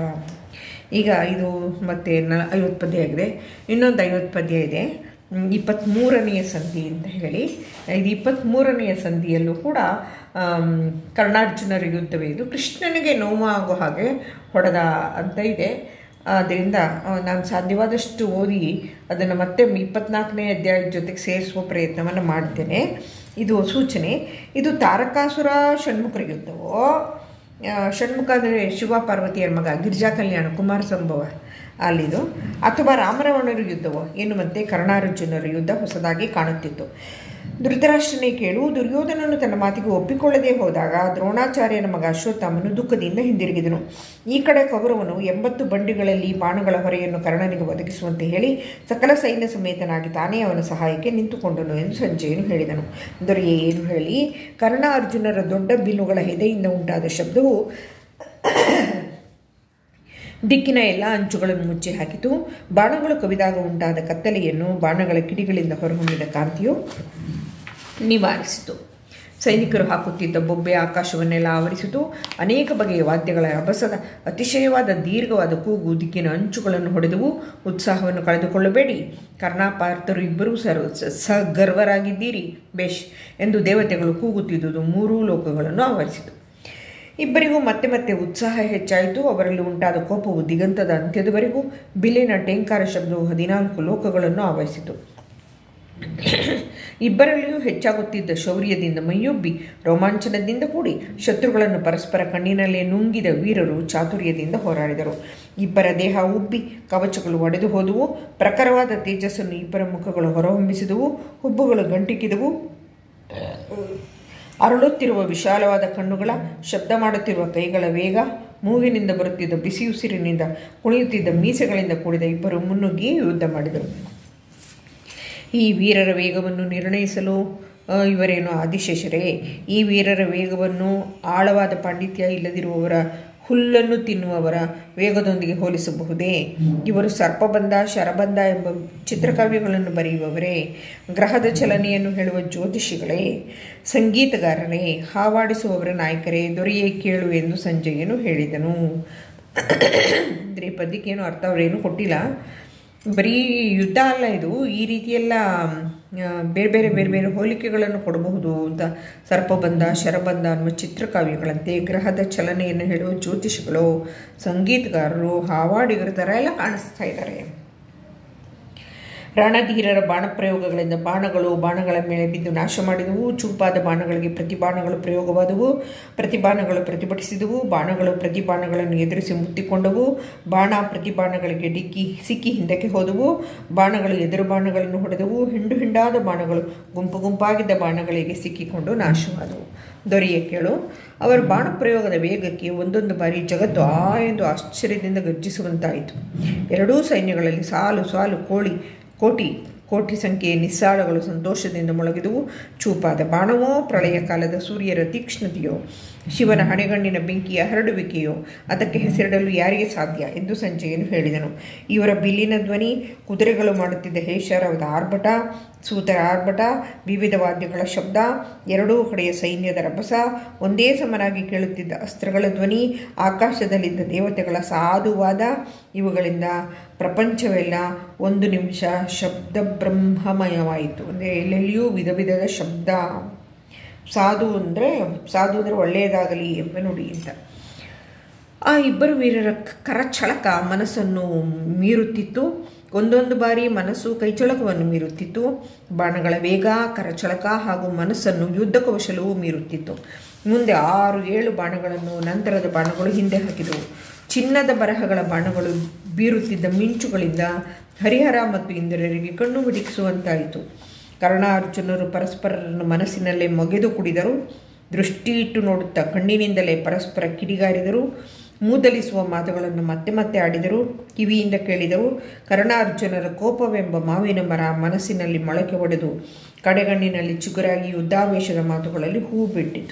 ಈಗ ಇದು ಮತ್ತೆ ನ ಐವತ್ತು ಪದ್ಯ ಆಗಿದೆ ಇನ್ನೊಂದು ಐವತ್ತು ಪದ್ಯ ಇದೆ ಇಪ್ಪತ್ತ್ಮೂರನೆಯ ಸಂಧಿ ಅಂತ ಹೇಳಿ ಇದು ಇಪ್ಪತ್ತ್ಮೂರನೆಯ ಸಂಧಿಯಲ್ಲೂ ಕೂಡ ಕರ್ಣಾರ್ಜುನರ ಯುದ್ಧವೇ ಇದು ಕೃಷ್ಣನಿಗೆ ನೋವು ಆಗೋ ಹಾಗೆ ಹೊಡೆದ ಅಂತ ಇದೆ ಆದ್ದರಿಂದ ನಾನು ಸಾಧ್ಯವಾದಷ್ಟು ಓದಿ ಅದನ್ನು ಮತ್ತೆ ಇಪ್ಪತ್ನಾಲ್ಕನೇ ಅಧ್ಯಾಯದ ಜೊತೆಗೆ ಸೇರಿಸುವ ಪ್ರಯತ್ನವನ್ನು ಮಾಡ್ತೇನೆ ಇದು ಸೂಚನೆ ಇದು ತಾರಕಾಸುರ ಷಣ್ಮುಖರ ಯುದ್ಧವೋ ಷಣ್ಮುಖ ಅಂದರೆ ಶಿವ ಪಾರ್ವತಿಯರ ಮಗ ಗಿರಿಜಾ ಕಲ್ಯಾಣ ಕುಮಾರ ಸಂಭವ ಅಲ್ಲಿದು ಅಥವಾ ರಾಮರಾವಣರ ಯುದ್ಧವೋ ಎನ್ನುವಂತೆ ಕರ್ಣಾರ್ಜುನರ ಯುದ್ಧ ಹೊಸದಾಗಿ ಕಾಣುತ್ತಿತ್ತು ಧೃತರಾಷ್ಟ್ರನೇ ಕೇಳು ದುರ್ಯೋಧನನು ತನ್ನ ಮಾತಿಗೆ ಒಪ್ಪಿಕೊಳ್ಳದೆ ಹೋದಾಗ ದ್ರೋಣಾಚಾರ್ಯನ ಮಗ ಅಶ್ವತ್ಥಾಮನು ದುಃಖದಿಂದ ಹಿಂದಿರುಗಿದನು ಈ ಕಡೆ ಕೌರವನು ಎಂಬತ್ತು ಬಂಡಿಗಳಲ್ಲಿ ಬಾಣಗಳ ಹೊರೆಯನ್ನು ಕರ್ಣನಿಗೆ ಒದಗಿಸುವಂತೆ ಹೇಳಿ ಸಕಲ ಸೈನ್ಯ ಸಮೇತನಾಗಿ ತಾನೇ ಅವನ ಸಹಾಯಕ್ಕೆ ನಿಂತುಕೊಂಡನು ಎಂದು ಸಂಜಯನು ಹೇಳಿದನು ದೊರೆಯೇ ಏನು ಹೇಳಿ ಕರ್ಣ ಅರ್ಜುನರ ದೊಡ್ಡ ಬಿಲ್ಲುಗಳ ಹೆದೆಯಿಂದ ಉಂಟಾದ ಶಬ್ದವು ದಿಕ್ಕಿನ ಎಲ್ಲ ಅಂಚುಗಳನ್ನು ಮುಚ್ಚಿ ಹಾಕಿತು ಬಾಣಗಳು ಕವಿದಾಗ ಉಂಟಾದ ಕತ್ತಲೆಯನ್ನು ಬಾಣಗಳ ಕಿಡಿಗಳಿಂದ ಹೊರಹೊಮ್ಮಿದ ಕಾಂತಿಯು ನಿವಾರಿಸಿತು ಸೈನಿಕರು ಹಾಕುತ್ತಿದ್ದ ಬೊಬ್ಬೆ ಆಕಾಶವನ್ನೆಲ್ಲ ಆವರಿಸಿತು ಅನೇಕ ಬಗೆಯ ವಾದ್ಯಗಳ ರಭಸದ ಅತಿಶಯವಾದ ದೀರ್ಘವಾದ ಕೂಗು ದಿಕ್ಕಿನ ಅಂಚುಗಳನ್ನು ಹೊಡೆದವು ಉತ್ಸಾಹವನ್ನು ಕಳೆದುಕೊಳ್ಳಬೇಡಿ ಕರ್ಣಾಪಾರ್ಥರು ಇಬ್ಬರೂ ಸರ್ ಸಗರ್ವರಾಗಿದ್ದೀರಿ ಬೇಷ್ ಎಂದು ದೇವತೆಗಳು ಕೂಗುತ್ತಿದ್ದುದು ಮೂರೂ ಲೋಕಗಳನ್ನು ಆವರಿಸಿತು ಇಬ್ಬರಿಗೂ ಮತ್ತೆ ಮತ್ತೆ ಉತ್ಸಾಹ ಹೆಚ್ಚಾಯಿತು ಅವರಲ್ಲಿ ಉಂಟಾದ ಕೋಪವು ದಿಗಂತದ ಅಂತ್ಯದವರೆಗೂ ಬಿಲ್ಲಿನ ಟೇಂಕಾರ ಶಬ್ದವು ಹದಿನಾಲ್ಕು ಲೋಕಗಳನ್ನು ಆವರಿಸಿತು ಇಬ್ಬರಲ್ಲಿಯೂ ಹೆಚ್ಚಾಗುತ್ತಿದ್ದ ಶೌರ್ಯದಿಂದ ಮೈಯೊಬ್ಬಿ ರೋಮಾಂಚನದಿಂದ ಕೂಡಿ ಶತ್ರುಗಳನ್ನು ಪರಸ್ಪರ ಕಣ್ಣಿನಲ್ಲೇ ನುಂಗಿದ ವೀರರು ಚಾತುರ್ಯದಿಂದ ಹೋರಾಡಿದರು ಇಬ್ಬರ ದೇಹ ಉಬ್ಬಿ ಕವಚಗಳು ಒಡೆದು ಹೋದವು ಪ್ರಖರವಾದ ತೇಜಸ್ಸನ್ನು ಇಬ್ಬರ ಮುಖಗಳು ಹೊರಹೊಮ್ಮಿಸಿದವು ಹುಬ್ಬುಗಳು ಗಂಟಿಕ್ಕಿದವು ಅರಳುತ್ತಿರುವ ವಿಶಾಲವಾದ ಕಣ್ಣುಗಳ ಶಬ್ದ ಮಾಡುತ್ತಿರುವ ಕೈಗಳ ವೇಗ ಮೂಗಿನಿಂದ ಬರುತ್ತಿದ್ದ ಬಿಸಿಯುಸಿರಿನಿಂದ ಕುಣಿಯುತ್ತಿದ್ದ ಮೀಸೆಗಳಿಂದ ಕೂಡಿದ ಇಬ್ಬರು ಮುನ್ನುಗ್ಗಿ ಯುದ್ಧ ಮಾಡಿದರು ಈ ವೀರರ ವೇಗವನ್ನು ನಿರ್ಣಯಿಸಲು ಇವರೇನು ಆದಿಶೇಷರೇ ಈ ವೀರರ ವೇಗವನ್ನು ಆಳವಾದ ಪಾಂಡಿತ್ಯ ಇಲ್ಲದಿರುವವರ ಹುಲ್ಲನ್ನು ತಿನ್ನುವವರ ವೇಗದೊಂದಿಗೆ ಹೋಲಿಸಬಹುದೇ ಇವರು ಸರ್ಪಬಂಧ ಶರಬಂಧ ಎಂಬ ಚಿತ್ರಕಾವ್ಯಗಳನ್ನು ಬರೆಯುವವರೇ ಗ್ರಹದ ಚಲನೆಯನ್ನು ಹೇಳುವ ಜ್ಯೋತಿಷಿಗಳೇ ಸಂಗೀತಗಾರರೇ ಹಾವಾಡಿಸುವವರ ನಾಯಕರೇ ದೊರೆಯೇ ಕೇಳು ಎಂದು ಸಂಜಯನು ಹೇಳಿದನು ಅಂದರೆ ಪದ್ಯಕ್ಕೇನು ಅರ್ಥ ಅವರೇನು ಕೊಟ್ಟಿಲ್ಲ ಬರೀ ಯುದ್ಧ ಅಲ್ಲ ಇದು ಈ ರೀತಿಯೆಲ್ಲ ಬೇರೆ ಬೇರೆ ಬೇರೆ ಬೇರೆ ಹೋಲಿಕೆಗಳನ್ನು ಕೊಡಬಹುದು ಅಂತ ಸರ್ಪಬಂಧ ಶರಬಂಧ ಅನ್ನುವ ಚಿತ್ರಕಾವ್ಯಗಳಂತೆ ಗ್ರಹದ ಚಲನೆಯನ್ನು ಹೇಳುವ ಜ್ಯೋತಿಷಿಗಳು ಸಂಗೀತಗಾರರು ಹಾವಾಡಿಗರ ಥರ ಎಲ್ಲ ಕಾಣಿಸ್ತಾ ಇದ್ದಾರೆ ರಣಧೀರರ ಬಾಣಪ್ರಯೋಗಗಳಿಂದ ಬಾಣಗಳು ಬಾಣಗಳ ಮೇಲೆ ಬಿದ್ದು ನಾಶ ಮಾಡಿದವು ಚೂಪಾದ ಬಾಣಗಳಿಗೆ ಪ್ರತಿ ಬಾಣಗಳು ಪ್ರಯೋಗವಾದವು ಪ್ರತಿ ಬಾಣಗಳು ಪ್ರತಿಭಟಿಸಿದವು ಬಾಣಗಳು ಪ್ರತಿ ಬಾಣಗಳನ್ನು ಎದುರಿಸಿ ಮುತ್ತಿಕೊಂಡವು ಬಾಣ ಪ್ರತಿ ಬಾಣಗಳಿಗೆ ಡಿಕ್ಕಿ ಸಿಕ್ಕಿ ಹಿಂದಕ್ಕೆ ಹೋದವು ಬಾಣಗಳು ಎದುರು ಬಾಣಗಳನ್ನು ಹೊಡೆದವು ಹಿಂಡು ಹಿಂಡಾದ ಬಾಣಗಳು ಗುಂಪು ಗುಂಪಾಗಿದ್ದ ಬಾಣಗಳಿಗೆ ಸಿಕ್ಕಿಕೊಂಡು ನಾಶವಾದವು ದೊರೆಯ ಕೇಳು ಅವರ ಬಾಣಪ್ರಯೋಗದ ವೇಗಕ್ಕೆ ಒಂದೊಂದು ಬಾರಿ ಜಗತ್ತು ಆ ಎಂದು ಆಶ್ಚರ್ಯದಿಂದ ಗರ್ಜಿಸುವಂತಾಯಿತು ಎರಡೂ ಸೈನ್ಯಗಳಲ್ಲಿ ಸಾಲು ಸಾಲು ಕೋಳಿ ಕೋಟಿ ಕೋಟಿ ಸಂಖ್ಯೆಯ ನಿಸ್ಸಾಳಗಳು ಸಂತೋಷದಿಂದ ಮೊಳಗಿದುವು ಚೂಪಾದ ಬಾಣವೋ ಪ್ರಳಯ ಕಾಲದ ಸೂರ್ಯರ ತೀಕ್ಷ್ಣತೆಯೋ ಶಿವನ ಹಣೆಗಣ್ಣಿನ ಬೆಂಕಿಯ ಹರಡುವಿಕೆಯೋ ಅದಕ್ಕೆ ಹೆಸರಿಡಲು ಯಾರಿಗೆ ಸಾಧ್ಯ ಎಂದು ಸಂಜಯನು ಹೇಳಿದನು ಇವರ ಬಿಲ್ಲಿನ ಧ್ವನಿ ಕುದುರೆಗಳು ಮಾಡುತ್ತಿದ್ದ ಹೇಷರವದ ಆರ್ಭಟ ಸೂತರ ಆರ್ಭಟ ವಿವಿಧ ವಾದ್ಯಗಳ ಶಬ್ದ ಎರಡೂ ಕಡೆಯ ಸೈನ್ಯದ ರಭಸ ಒಂದೇ ಸಮನಾಗಿ ಕೇಳುತ್ತಿದ್ದ ಅಸ್ತ್ರಗಳ ಧ್ವನಿ ಆಕಾಶದಲ್ಲಿದ್ದ ದೇವತೆಗಳ ಸಾಧುವಾದ ಇವುಗಳಿಂದ ಪ್ರಪಂಚವೆಲ್ಲ ಒಂದು ನಿಮಿಷ ಶಬ್ದ ಬ್ರಹ್ಮಮಯವಾಯಿತು ಅಂದರೆ ಎಲ್ಲೆಲ್ಲಿಯೂ ವಿಧ ವಿಧದ ಶಬ್ದ ಸಾಧು ಅಂದರೆ ಸಾಧು ಅಂದರೆ ಒಳ್ಳೆಯದಾಗಲಿ ಎಂಬ ನುಡಿ ಅಂತ ಆ ಇಬ್ಬರು ವೀರರ ಕರಚಳಕ ಮನಸ್ಸನ್ನು ಮೀರುತ್ತಿತ್ತು ಒಂದೊಂದು ಬಾರಿ ಮನಸ್ಸು ಕೈಚಳಕವನ್ನು ಮೀರುತ್ತಿತ್ತು ಬಾಣಗಳ ವೇಗ ಕರಚಳಕ ಹಾಗೂ ಮನಸ್ಸನ್ನು ಯುದ್ಧಕವಶಲವೂ ಮೀರುತ್ತಿತ್ತು ಮುಂದೆ ಆರು ಏಳು ಬಾಣಗಳನ್ನು ನಂತರದ ಬಾಣಗಳು ಹಿಂದೆ ಹಾಕಿದವು ಚಿನ್ನದ ಬರಹಗಳ ಬಾಣಗಳು ಬೀರುತ್ತಿದ್ದ ಮಿಂಚುಗಳಿಂದ ಹರಿಹರ ಮತ್ತು ಇಂದ್ರರಿಗೆ ಕಣ್ಣು ಬಿಡಿಸುವಂತಾಯಿತು ಕರ್ಣಾರ್ಜುನರು ಪರಸ್ಪರರನ್ನು ಮನಸ್ಸಿನಲ್ಲೇ ಮೊಗೆದು ಕುಡಿದರು ದೃಷ್ಟಿ ಇಟ್ಟು ನೋಡುತ್ತಾ ಕಣ್ಣಿನಿಂದಲೇ ಪರಸ್ಪರ ಕಿಡಿಗಾರಿದರು ಮೂದಲಿಸುವ ಮಾತುಗಳನ್ನು ಮತ್ತೆ ಮತ್ತೆ ಆಡಿದರು ಕಿವಿಯಿಂದ ಕೇಳಿದರು ಕರ್ಣಾರ್ಜುನರ ಕೋಪವೆಂಬ ಮಾವಿನ ಮರ ಮನಸ್ಸಿನಲ್ಲಿ ಮೊಳಕೆ ಒಡೆದು ಕಡೆಗಣ್ಣಿನಲ್ಲಿ ಚಿಗುರಾಗಿ ಯುದ್ಧಾವೇಶದ ಮಾತುಗಳಲ್ಲಿ ಹೂ ಬಿಟ್ಟಿತು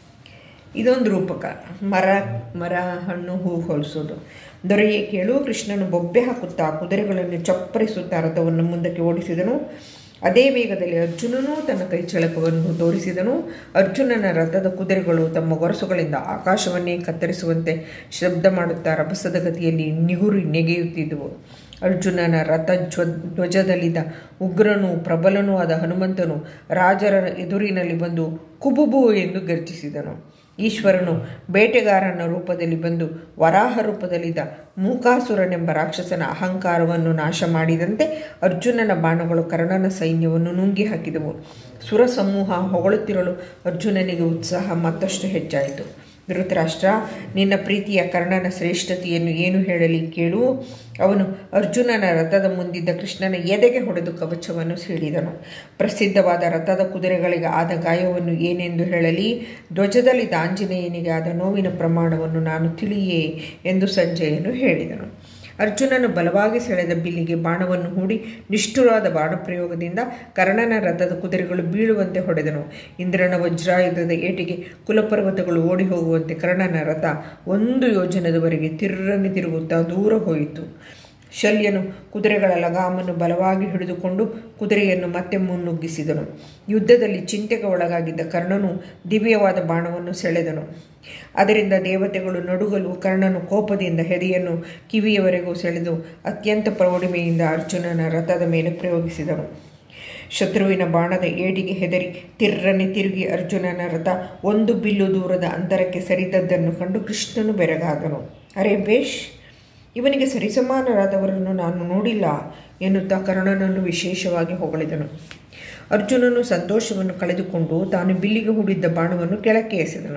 ಇದೊಂದು ರೂಪಕ ಮರ ಮರ ಹಣ್ಣು ಹೂ ಹೊಲಿಸೋದು ದೊರೆಯೇ ಕೇಳು ಕೃಷ್ಣನು ಬೊಬ್ಬೆ ಹಾಕುತ್ತಾ ಕುದುರೆಗಳನ್ನು ಚಪ್ಪರಿಸುತ್ತಾ ರಥವನ್ನು ಮುಂದಕ್ಕೆ ಓಡಿಸಿದನು ಅದೇ ವೇಗದಲ್ಲಿ ಅರ್ಜುನನೂ ತನ್ನ ಕೈಚಳಕವನ್ನು ತೋರಿಸಿದನು ಅರ್ಜುನನ ರಥದ ಕುದುರೆಗಳು ತಮ್ಮ ಗೊರಸುಗಳಿಂದ ಆಕಾಶವನ್ನೇ ಕತ್ತರಿಸುವಂತೆ ಶಬ್ದ ಮಾಡುತ್ತಾ ರಭಸದ ಗತಿಯಲ್ಲಿ ನಿಗುರಿ ನೆಗೆಯುತ್ತಿದ್ದವು ಅರ್ಜುನನ ರಥ ಧ್ವ ಧ್ವಜದಲ್ಲಿದ್ದ ಉಗ್ರನೂ ಪ್ರಬಲನೂ ಆದ ಹನುಮಂತನು ರಾಜರ ಎದುರಿನಲ್ಲಿ ಬಂದು ಕುಬುಬು ಎಂದು ಗರ್ಜಿಸಿದನು ಈಶ್ವರನು ಬೇಟೆಗಾರನ ರೂಪದಲ್ಲಿ ಬಂದು ವರಾಹ ರೂಪದಲ್ಲಿದ್ದ ಮೂಕಾಸುರನೆಂಬ ರಾಕ್ಷಸನ ಅಹಂಕಾರವನ್ನು ನಾಶ ಮಾಡಿದಂತೆ ಅರ್ಜುನನ ಬಾಣಗಳು ಕರ್ಣನ ಸೈನ್ಯವನ್ನು ನುಂಗಿ ಹಾಕಿದವು ಸುರ ಸಮೂಹ ಹೊಗಳುತ್ತಿರಲು ಅರ್ಜುನನಿಗೆ ಉತ್ಸಾಹ ಮತ್ತಷ್ಟು ಹೆಚ್ಚಾಯಿತು ಧೃತರಾಷ್ಟ್ರ ನಿನ್ನ ಪ್ರೀತಿಯ ಕರ್ಣನ ಶ್ರೇಷ್ಠತೆಯನ್ನು ಏನು ಹೇಳಲಿ ಕೇಳು ಅವನು ಅರ್ಜುನನ ರಥದ ಮುಂದಿದ್ದ ಕೃಷ್ಣನ ಎದೆಗೆ ಹೊಡೆದು ಕವಚವನ್ನು ಸೀಳಿದನು ಪ್ರಸಿದ್ಧವಾದ ರಥದ ಕುದುರೆಗಳಿಗೆ ಆದ ಗಾಯವನ್ನು ಏನೆಂದು ಹೇಳಲಿ ಧ್ವಜದಲ್ಲಿದ್ದ ಆಂಜನೇಯನಿಗೆ ಆದ ನೋವಿನ ಪ್ರಮಾಣವನ್ನು ನಾನು ತಿಳಿಯೇ ಎಂದು ಸಂಜಯನು ಹೇಳಿದನು ಅರ್ಜುನನು ಬಲವಾಗಿ ಸೆಳೆದ ಬಿಲ್ಲಿಗೆ ಬಾಣವನ್ನು ಹೂಡಿ ನಿಷ್ಠುರಾದ ಬಾಣಪ್ರಯೋಗದಿಂದ ಕರ್ಣನ ರಥದ ಕುದುರೆಗಳು ಬೀಳುವಂತೆ ಹೊಡೆದನು ಇಂದ್ರನ ವಜ್ರಾಯುಧದ ಏಟಿಗೆ ಕುಲಪರ್ವತಗಳು ಓಡಿ ಹೋಗುವಂತೆ ಕರ್ಣನ ರಥ ಒಂದು ಯೋಜನದವರೆಗೆ ತಿರ್ರನೆ ತಿರುಗುತ್ತಾ ದೂರ ಹೋಯಿತು ಶಲ್ಯನು ಕುದುರೆಗಳ ಲಗಾಮನ್ನು ಬಲವಾಗಿ ಹಿಡಿದುಕೊಂಡು ಕುದುರೆಯನ್ನು ಮತ್ತೆ ಮುನ್ನುಗ್ಗಿಸಿದನು ಯುದ್ಧದಲ್ಲಿ ಚಿಂತೆಗೆ ಒಳಗಾಗಿದ್ದ ಕರ್ಣನು ದಿವ್ಯವಾದ ಬಾಣವನ್ನು ಸೆಳೆದನು ಅದರಿಂದ ದೇವತೆಗಳು ನಡುಗಲು ಕರ್ಣನು ಕೋಪದಿಂದ ಹೆದೆಯನ್ನು ಕಿವಿಯವರೆಗೂ ಸೆಳೆದು ಅತ್ಯಂತ ಪ್ರೌಢಿಮೆಯಿಂದ ಅರ್ಜುನನ ರಥದ ಮೇಲೆ ಪ್ರಯೋಗಿಸಿದನು ಶತ್ರುವಿನ ಬಾಣದ ಏಟಿಗೆ ಹೆದರಿ ತಿರ್ರನೆ ತಿರುಗಿ ಅರ್ಜುನನ ರಥ ಒಂದು ಬಿಲ್ಲು ದೂರದ ಅಂತರಕ್ಕೆ ಸರಿದದ್ದನ್ನು ಕಂಡು ಕೃಷ್ಣನು ಬೆರಗಾದನು ಅರೆ ಬೇಷ್ ಇವನಿಗೆ ಸರಿಸಮಾನರಾದವರನ್ನು ನಾನು ನೋಡಿಲ್ಲ ಎನ್ನುತ್ತಾ ಕರ್ಣನನ್ನು ವಿಶೇಷವಾಗಿ ಹೊಗಳಿದನು ಅರ್ಜುನನು ಸಂತೋಷವನ್ನು ಕಳೆದುಕೊಂಡು ತಾನು ಬಿಲ್ಲಿಗೆ ಹೂಡಿದ್ದ ಬಾಣವನ್ನು ಕೆಳಕ್ಕೆ ಎಸೆದನು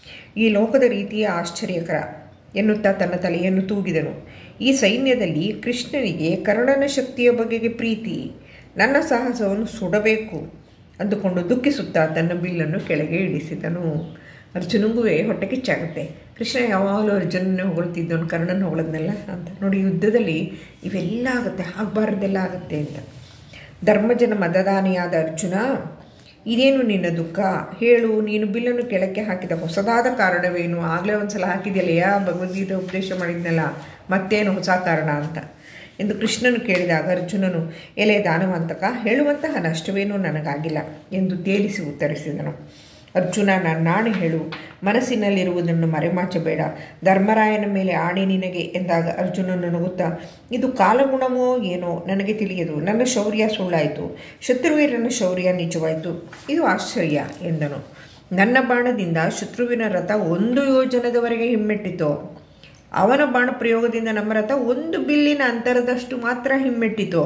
ಈ ಲೋಕದ ರೀತಿಯ ಆಶ್ಚರ್ಯಕರ ಎನ್ನುತ್ತಾ ತನ್ನ ತಲೆಯನ್ನು ತೂಗಿದನು ಈ ಸೈನ್ಯದಲ್ಲಿ ಕೃಷ್ಣನಿಗೆ ಕರ್ಣನ ಶಕ್ತಿಯ ಬಗೆಗೆ ಪ್ರೀತಿ ನನ್ನ ಸಾಹಸವನ್ನು ಸುಡಬೇಕು ಅಂದುಕೊಂಡು ದುಃಖಿಸುತ್ತಾ ತನ್ನ ಬಿಲ್ಲನ್ನು ಕೆಳಗೆ ಇಳಿಸಿದನು ಅರ್ಜುನಂಗೂ ಹೊಟ್ಟೆ ಕಿಚ್ಚಾಗುತ್ತೆ ಕೃಷ್ಣ ಯಾವಾಗಲೂ ಅರ್ಜುನನ್ನೇ ಹೊಗಳ್ತಿದ್ದವನು ಕರ್ಣನ ಹೊಗಳದ್ನಲ್ಲ ಅಂತ ನೋಡಿ ಯುದ್ಧದಲ್ಲಿ ಇವೆಲ್ಲ ಆಗುತ್ತೆ ಆಗಬಾರ್ದೆಲ್ಲ ಆಗುತ್ತೆ ಅಂತ ಧರ್ಮಜನ ಮತದಾನಿಯಾದ ಅರ್ಜುನ ಇದೇನು ನಿನ್ನ ದುಃಖ ಹೇಳು ನೀನು ಬಿಲ್ಲನ್ನು ಕೆಳಕ್ಕೆ ಹಾಕಿದ ಹೊಸದಾದ ಕಾರಣವೇನು ಆಗಲೇ ಒಂದು ಸಲ ಹಾಕಿದೆಯಲ್ಲ ಭಗವದ್ಗೀತೆ ಉಪದೇಶ ಮಾಡಿದ್ನಲ್ಲ ಮತ್ತೇನು ಹೊಸ ಕಾರಣ ಅಂತ ಎಂದು ಕೃಷ್ಣನು ಕೇಳಿದಾಗ ಅರ್ಜುನನು ಎಲೆ ದಾನವಂತಕ ಹೇಳುವಂತಹ ನಷ್ಟವೇನೂ ನನಗಾಗಿಲ್ಲ ಎಂದು ತೇಲಿಸಿ ಉತ್ತರಿಸಿದನು ಅರ್ಜುನ ನಾನು ನಾಣೆ ಹೇಳು ಮನಸ್ಸಿನಲ್ಲಿರುವುದನ್ನು ಮರೆಮಾಚಬೇಡ ಧರ್ಮರಾಯನ ಮೇಲೆ ಆಣೆ ನಿನಗೆ ಎಂದಾಗ ಅರ್ಜುನನು ನಗುತ್ತಾ ಇದು ಕಾಲಗುಣವೋ ಏನೋ ನನಗೆ ತಿಳಿಯದು ನನ್ನ ಶೌರ್ಯ ಸುಳ್ಳಾಯಿತು ಶತ್ರುವೀರನ ಶೌರ್ಯ ನಿಜವಾಯಿತು ಇದು ಆಶ್ಚರ್ಯ ಎಂದನು ನನ್ನ ಬಾಣದಿಂದ ಶತ್ರುವಿನ ರಥ ಒಂದು ಯೋಜನದವರೆಗೆ ಹಿಮ್ಮೆಟ್ಟಿತು ಅವನ ಬಾಣ ಪ್ರಯೋಗದಿಂದ ನಮ್ಮ ರಥ ಒಂದು ಬಿಲ್ಲಿನ ಅಂತರದಷ್ಟು ಮಾತ್ರ ಹಿಮ್ಮೆಟ್ಟಿತು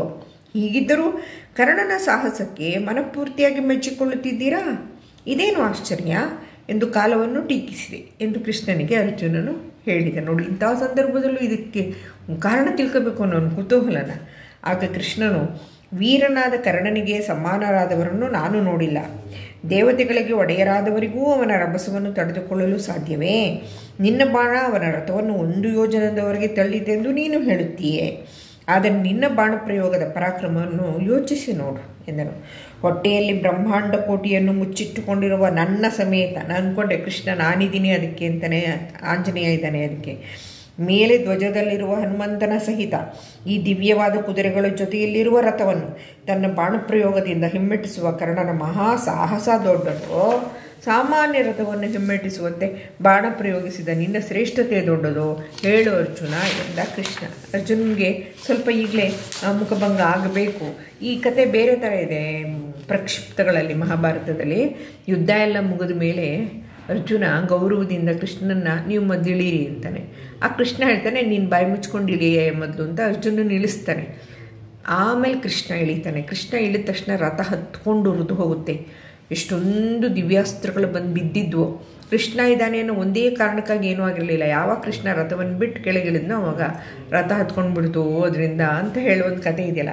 ಹೀಗಿದ್ದರೂ ಕರ್ಣನ ಸಾಹಸಕ್ಕೆ ಮನಪೂರ್ತಿಯಾಗಿ ಮೆಚ್ಚಿಕೊಳ್ಳುತ್ತಿದ್ದೀರಾ ಇದೇನು ಆಶ್ಚರ್ಯ ಎಂದು ಕಾಲವನ್ನು ಟೀಕಿಸಿದೆ ಎಂದು ಕೃಷ್ಣನಿಗೆ ಅರ್ಜುನನು ಹೇಳಿದ ನೋಡಿ ಇಂತಹ ಸಂದರ್ಭದಲ್ಲೂ ಇದಕ್ಕೆ ಕಾರಣ ತಿಳ್ಕೋಬೇಕು ಅನ್ನೋ ಒಂದು ಕುತೂಹಲನ ಆಗ ಕೃಷ್ಣನು ವೀರನಾದ ಕರ್ಣನಿಗೆ ಸಮಾನರಾದವರನ್ನು ನಾನು ನೋಡಿಲ್ಲ ದೇವತೆಗಳಿಗೆ ಒಡೆಯರಾದವರಿಗೂ ಅವನ ರಭಸವನ್ನು ತಡೆದುಕೊಳ್ಳಲು ಸಾಧ್ಯವೇ ನಿನ್ನ ಬಾಣ ಅವನ ರಥವನ್ನು ಒಂದು ಯೋಜನದವರೆಗೆ ತಳ್ಳಿತೆಂದು ನೀನು ಹೇಳುತ್ತೀಯೇ ಆದರೆ ನಿನ್ನ ಬಾಣ ಪ್ರಯೋಗದ ಪರಾಕ್ರಮವನ್ನು ಯೋಚಿಸಿ ನೋಡು ಎಂದನು ಹೊಟ್ಟೆಯಲ್ಲಿ ಬ್ರಹ್ಮಾಂಡ ಕೋಟಿಯನ್ನು ಮುಚ್ಚಿಟ್ಟುಕೊಂಡಿರುವ ನನ್ನ ಸಮೇತ ನಾನು ಅಂದ್ಕೊಂಡೆ ಕೃಷ್ಣ ನಾನಿದ್ದೀನಿ ಅದಕ್ಕೆ ಅಂತಲೇ ಆಂಜನೇಯ ಇದ್ದಾನೆ ಅದಕ್ಕೆ ಮೇಲೆ ಧ್ವಜದಲ್ಲಿರುವ ಹನುಮಂತನ ಸಹಿತ ಈ ದಿವ್ಯವಾದ ಕುದುರೆಗಳ ಜೊತೆಯಲ್ಲಿರುವ ರಥವನ್ನು ತನ್ನ ಬಾಣಪ್ರಯೋಗದಿಂದ ಹಿಮ್ಮೆಟ್ಟಿಸುವ ಕರ್ಣನ ಮಹಾ ಸಾಹಸ ದೊಡ್ಡದು ಸಾಮಾನ್ಯ ರಥವನ್ನು ಹಿಮ್ಮೆಟ್ಟಿಸುವಂತೆ ಬಾಣ ಪ್ರಯೋಗಿಸಿದ ನಿನ್ನ ಶ್ರೇಷ್ಠತೆ ದೊಡ್ಡದು ಹೇಳು ಅರ್ಜುನ ಎಂದ ಕೃಷ್ಣ ಅರ್ಜುನ್ಗೆ ಸ್ವಲ್ಪ ಈಗಲೇ ಮುಖಭಂಗ ಆಗಬೇಕು ಈ ಕತೆ ಬೇರೆ ಥರ ಇದೆ ಪ್ರಕ್ಷಿಪ್ತಗಳಲ್ಲಿ ಮಹಾಭಾರತದಲ್ಲಿ ಯುದ್ಧ ಎಲ್ಲ ಮುಗಿದ ಮೇಲೆ ಅರ್ಜುನ ಗೌರವದಿಂದ ಕೃಷ್ಣನ ನೀವು ಮದ್ದಿಳೀರಿ ಅಂತಾನೆ ಆ ಕೃಷ್ಣ ಹೇಳ್ತಾನೆ ನೀನು ಬಾಯಿ ಮುಚ್ಕೊಂಡು ಇಳಿಯೇ ಮೊದಲು ಅಂತ ಅರ್ಜುನನ ಇಳಿಸ್ತಾನೆ ಆಮೇಲೆ ಕೃಷ್ಣ ಇಳಿತಾನೆ ಕೃಷ್ಣ ಇಳಿದ ತಕ್ಷಣ ರಥ ಹತ್ಕೊಂಡು ಉರಿದು ಹೋಗುತ್ತೆ ಎಷ್ಟೊಂದು ದಿವ್ಯಾಸ್ತ್ರಗಳು ಬಂದು ಬಿದ್ದಿದ್ವು ಕೃಷ್ಣ ಇದ್ದಾನೆ ಅನ್ನೋ ಒಂದೇ ಕಾರಣಕ್ಕಾಗಿ ಏನೂ ಆಗಿರಲಿಲ್ಲ ಯಾವಾಗ ಕೃಷ್ಣ ರಥವನ್ನು ಬಿಟ್ಟು ಕೆಳಗಿಳಿದ್ನೋ ಅವಾಗ ರಥ ಹತ್ಕೊಂಡು ಬಿಡ್ತು ಅದರಿಂದ ಅಂತ ಹೇಳೋ ಒಂದು ಕತೆ ಇದೆಯಲ್ಲ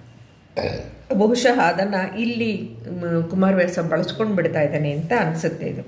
ಬಹುಶಃ ಅದನ್ನು ಇಲ್ಲಿ ಕುಮಾರವ್ಯಾಸ ಬಳಸ್ಕೊಂಡು ಬಿಡ್ತಾ ಇದ್ದಾನೆ ಅಂತ ಅನಿಸುತ್ತೆ ಇದು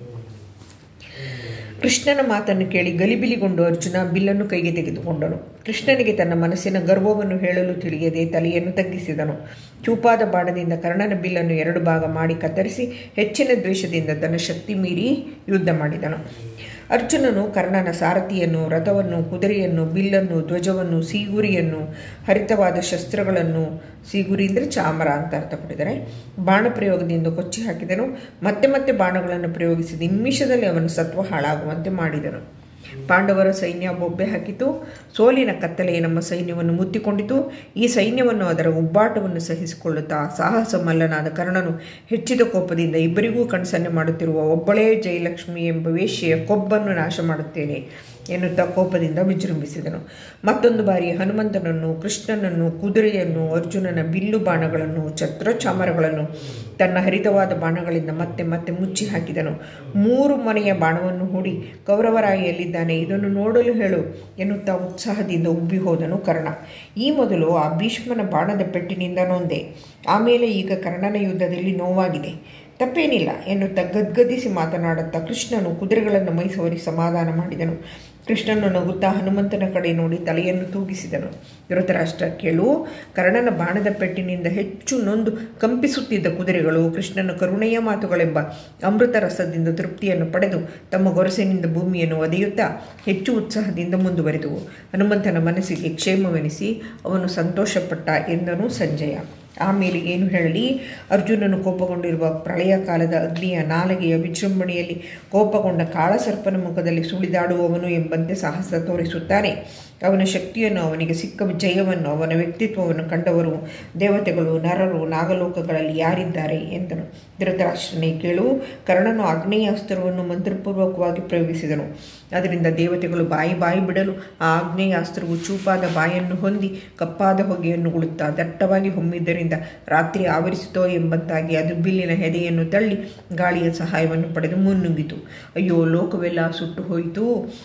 ಕೃಷ್ಣನ ಮಾತನ್ನು ಕೇಳಿ ಗಲಿಬಿಲಿಗೊಂಡು ಅರ್ಜುನ ಬಿಲ್ಲನ್ನು ಕೈಗೆ ತೆಗೆದುಕೊಂಡನು ಕೃಷ್ಣನಿಗೆ ತನ್ನ ಮನಸ್ಸಿನ ಗರ್ವವನ್ನು ಹೇಳಲು ತಿಳಿಯದೆ ತಲೆಯನ್ನು ತಗ್ಗಿಸಿದನು ಚೂಪಾದ ಬಾಣದಿಂದ ಕರ್ಣನ ಬಿಲ್ಲನ್ನು ಎರಡು ಭಾಗ ಮಾಡಿ ಕತ್ತರಿಸಿ ಹೆಚ್ಚಿನ ದ್ವೇಷದಿಂದ ತನ್ನ ಶಕ್ತಿ ಮೀರಿ ಯುದ್ಧ ಮಾಡಿದನು ಅರ್ಜುನನು ಕರ್ಣನ ಸಾರಥಿಯನ್ನು ರಥವನ್ನು ಕುದುರೆಯನ್ನು ಬಿಲ್ಲನ್ನು ಧ್ವಜವನ್ನು ಸೀಗುರಿಯನ್ನು ಹರಿತವಾದ ಶಸ್ತ್ರಗಳನ್ನು ಸೀಗುರಿ ಅಂದರೆ ಚಾಮರ ಅಂತ ಅರ್ಥ ಕೊಟ್ಟಿದ್ದಾರೆ ಬಾಣ ಪ್ರಯೋಗದಿಂದ ಕೊಚ್ಚಿ ಹಾಕಿದನು ಮತ್ತೆ ಮತ್ತೆ ಬಾಣಗಳನ್ನು ಪ್ರಯೋಗಿಸಿ ನಿಮಿಷದಲ್ಲಿ ಅವನ ಸತ್ವ ಹಾಳಾಗುವಂತೆ ಮಾಡಿದನು ಪಾಂಡವರ ಸೈನ್ಯ ಬೊಬ್ಬೆ ಹಾಕಿತು ಸೋಲಿನ ಕತ್ತಲೆ ನಮ್ಮ ಸೈನ್ಯವನ್ನು ಮುತ್ತಿಕೊಂಡಿತು ಈ ಸೈನ್ಯವನ್ನು ಅದರ ಉಬ್ಬಾಟವನ್ನು ಸಹಿಸಿಕೊಳ್ಳುತ್ತಾ ಸಾಹಸ ಮಲ್ಲನಾದ ಕರ್ಣನು ಹೆಚ್ಚಿದ ಕೋಪದಿಂದ ಇಬ್ಬರಿಗೂ ಕಣ್ಸನ್ನೆ ಮಾಡುತ್ತಿರುವ ಒಬ್ಬಳೇ ಜಯಲಕ್ಷ್ಮಿ ಎಂಬ ವೇಶ್ಯೆಯ ಕೊಬ್ಬನ್ನು ನಾಶ ಮಾಡುತ್ತೇನೆ ಎನ್ನುತ್ತಾ ಕೋಪದಿಂದ ವಿಜೃಂಭಿಸಿದನು ಮತ್ತೊಂದು ಬಾರಿ ಹನುಮಂತನನ್ನು ಕೃಷ್ಣನನ್ನು ಕುದುರೆಯನ್ನು ಅರ್ಜುನನ ಬಿಲ್ಲು ಬಾಣಗಳನ್ನು ಛತ್ರಚಾಮರಗಳನ್ನು ತನ್ನ ಹರಿತವಾದ ಬಾಣಗಳಿಂದ ಮತ್ತೆ ಮತ್ತೆ ಮುಚ್ಚಿ ಹಾಕಿದನು ಮೂರು ಮನೆಯ ಬಾಣವನ್ನು ಹೂಡಿ ಕೌರವರಾಯಿಯಲ್ಲಿದ್ದಾನೆ ಇದನ್ನು ನೋಡಲು ಹೇಳು ಎನ್ನುತ್ತಾ ಉತ್ಸಾಹದಿಂದ ಉಬ್ಬಿ ಹೋದನು ಕರ್ಣ ಈ ಮೊದಲು ಆ ಭೀಷ್ಮನ ಬಾಣದ ಪೆಟ್ಟಿನಿಂದ ನೊಂದೆ ಆಮೇಲೆ ಈಗ ಕರ್ಣನ ಯುದ್ಧದಲ್ಲಿ ನೋವಾಗಿದೆ ತಪ್ಪೇನಿಲ್ಲ ಎನ್ನುತ್ತಾ ಗದ್ಗದಿಸಿ ಮಾತನಾಡುತ್ತಾ ಕೃಷ್ಣನು ಕುದುರೆಗಳನ್ನು ಮೈಸವರಿ ಸಮಾಧಾನ ಮಾಡಿದನು ಕೃಷ್ಣನು ನಗುತ್ತಾ ಹನುಮಂತನ ಕಡೆ ನೋಡಿ ತಲೆಯನ್ನು ತೂಗಿಸಿದನು ಧೃತರಾಷ್ಟ್ರ ಕೇಳು ಕರ್ಣನ ಬಾಣದ ಪೆಟ್ಟಿನಿಂದ ಹೆಚ್ಚು ನೊಂದು ಕಂಪಿಸುತ್ತಿದ್ದ ಕುದುರೆಗಳು ಕೃಷ್ಣನ ಕರುಣೆಯ ಮಾತುಗಳೆಂಬ ಅಮೃತ ರಸದಿಂದ ತೃಪ್ತಿಯನ್ನು ಪಡೆದು ತಮ್ಮ ಗೊರಸಿನಿಂದ ಭೂಮಿಯನ್ನು ಒದೆಯುತ್ತಾ ಹೆಚ್ಚು ಉತ್ಸಾಹದಿಂದ ಮುಂದುವರೆದವು ಹನುಮಂತನ ಮನಸ್ಸಿಗೆ ಕ್ಷೇಮವೆನಿಸಿ ಅವನು ಸಂತೋಷಪಟ್ಟ ಎಂದನು ಸಂಜಯ ಆಮೇಲೆ ಏನು ಹೇಳಲಿ ಅರ್ಜುನನು ಕೋಪಗೊಂಡಿರುವ ಪ್ರಳಯ ಕಾಲದ ಅಗ್ನಿಯ ನಾಲಗೆಯ ವಿಜೃಂಭಣೆಯಲ್ಲಿ ಕೋಪಗೊಂಡ ಕಾಳಸರ್ಪನ ಮುಖದಲ್ಲಿ ಸುಳಿದಾಡುವವನು ಎಂಬಂತೆ ಸಾಹಸ ತೋರಿಸುತ್ತಾನೆ ಅವನ ಶಕ್ತಿಯನ್ನು ಅವನಿಗೆ ಸಿಕ್ಕ ಜಯವನ್ನು ಅವನ ವ್ಯಕ್ತಿತ್ವವನ್ನು ಕಂಡವರು ದೇವತೆಗಳು ನರರು ನಾಗಲೋಕಗಳಲ್ಲಿ ಯಾರಿದ್ದಾರೆ ಎಂದನು ಧೃತರಾಷ್ಟ್ರನೇ ಕೇಳು ಕರ್ಣನು ಆಗ್ನೇಯಾಸ್ತ್ರವನ್ನು ಮಂತ್ರಪೂರ್ವಕವಾಗಿ ಪ್ರಯೋಗಿಸಿದನು ಅದರಿಂದ ದೇವತೆಗಳು ಬಾಯಿ ಬಾಯಿ ಬಿಡಲು ಆ ಆಗ್ನೇಯಾಸ್ತ್ರವು ಚೂಪಾದ ಬಾಯನ್ನು ಹೊಂದಿ ಕಪ್ಪಾದ ಹೊಗೆಯನ್ನು ಉಳುತ್ತಾ ದಟ್ಟವಾಗಿ ಹೊಮ್ಮಿದ್ದರಿಂದ ರಾತ್ರಿ ಆವರಿಸಿತೋ ಎಂಬಂತಾಗಿ ಅದು ಬಿಲ್ಲಿನ ಹೆದೆಯನ್ನು ತಳ್ಳಿ ಗಾಳಿಯ ಸಹಾಯವನ್ನು ಪಡೆದು ಮುನ್ನುಗ್ಗಿತು ಅಯ್ಯೋ ಲೋಕವೆಲ್ಲ ಸುಟ್ಟು ಹೋಯಿತು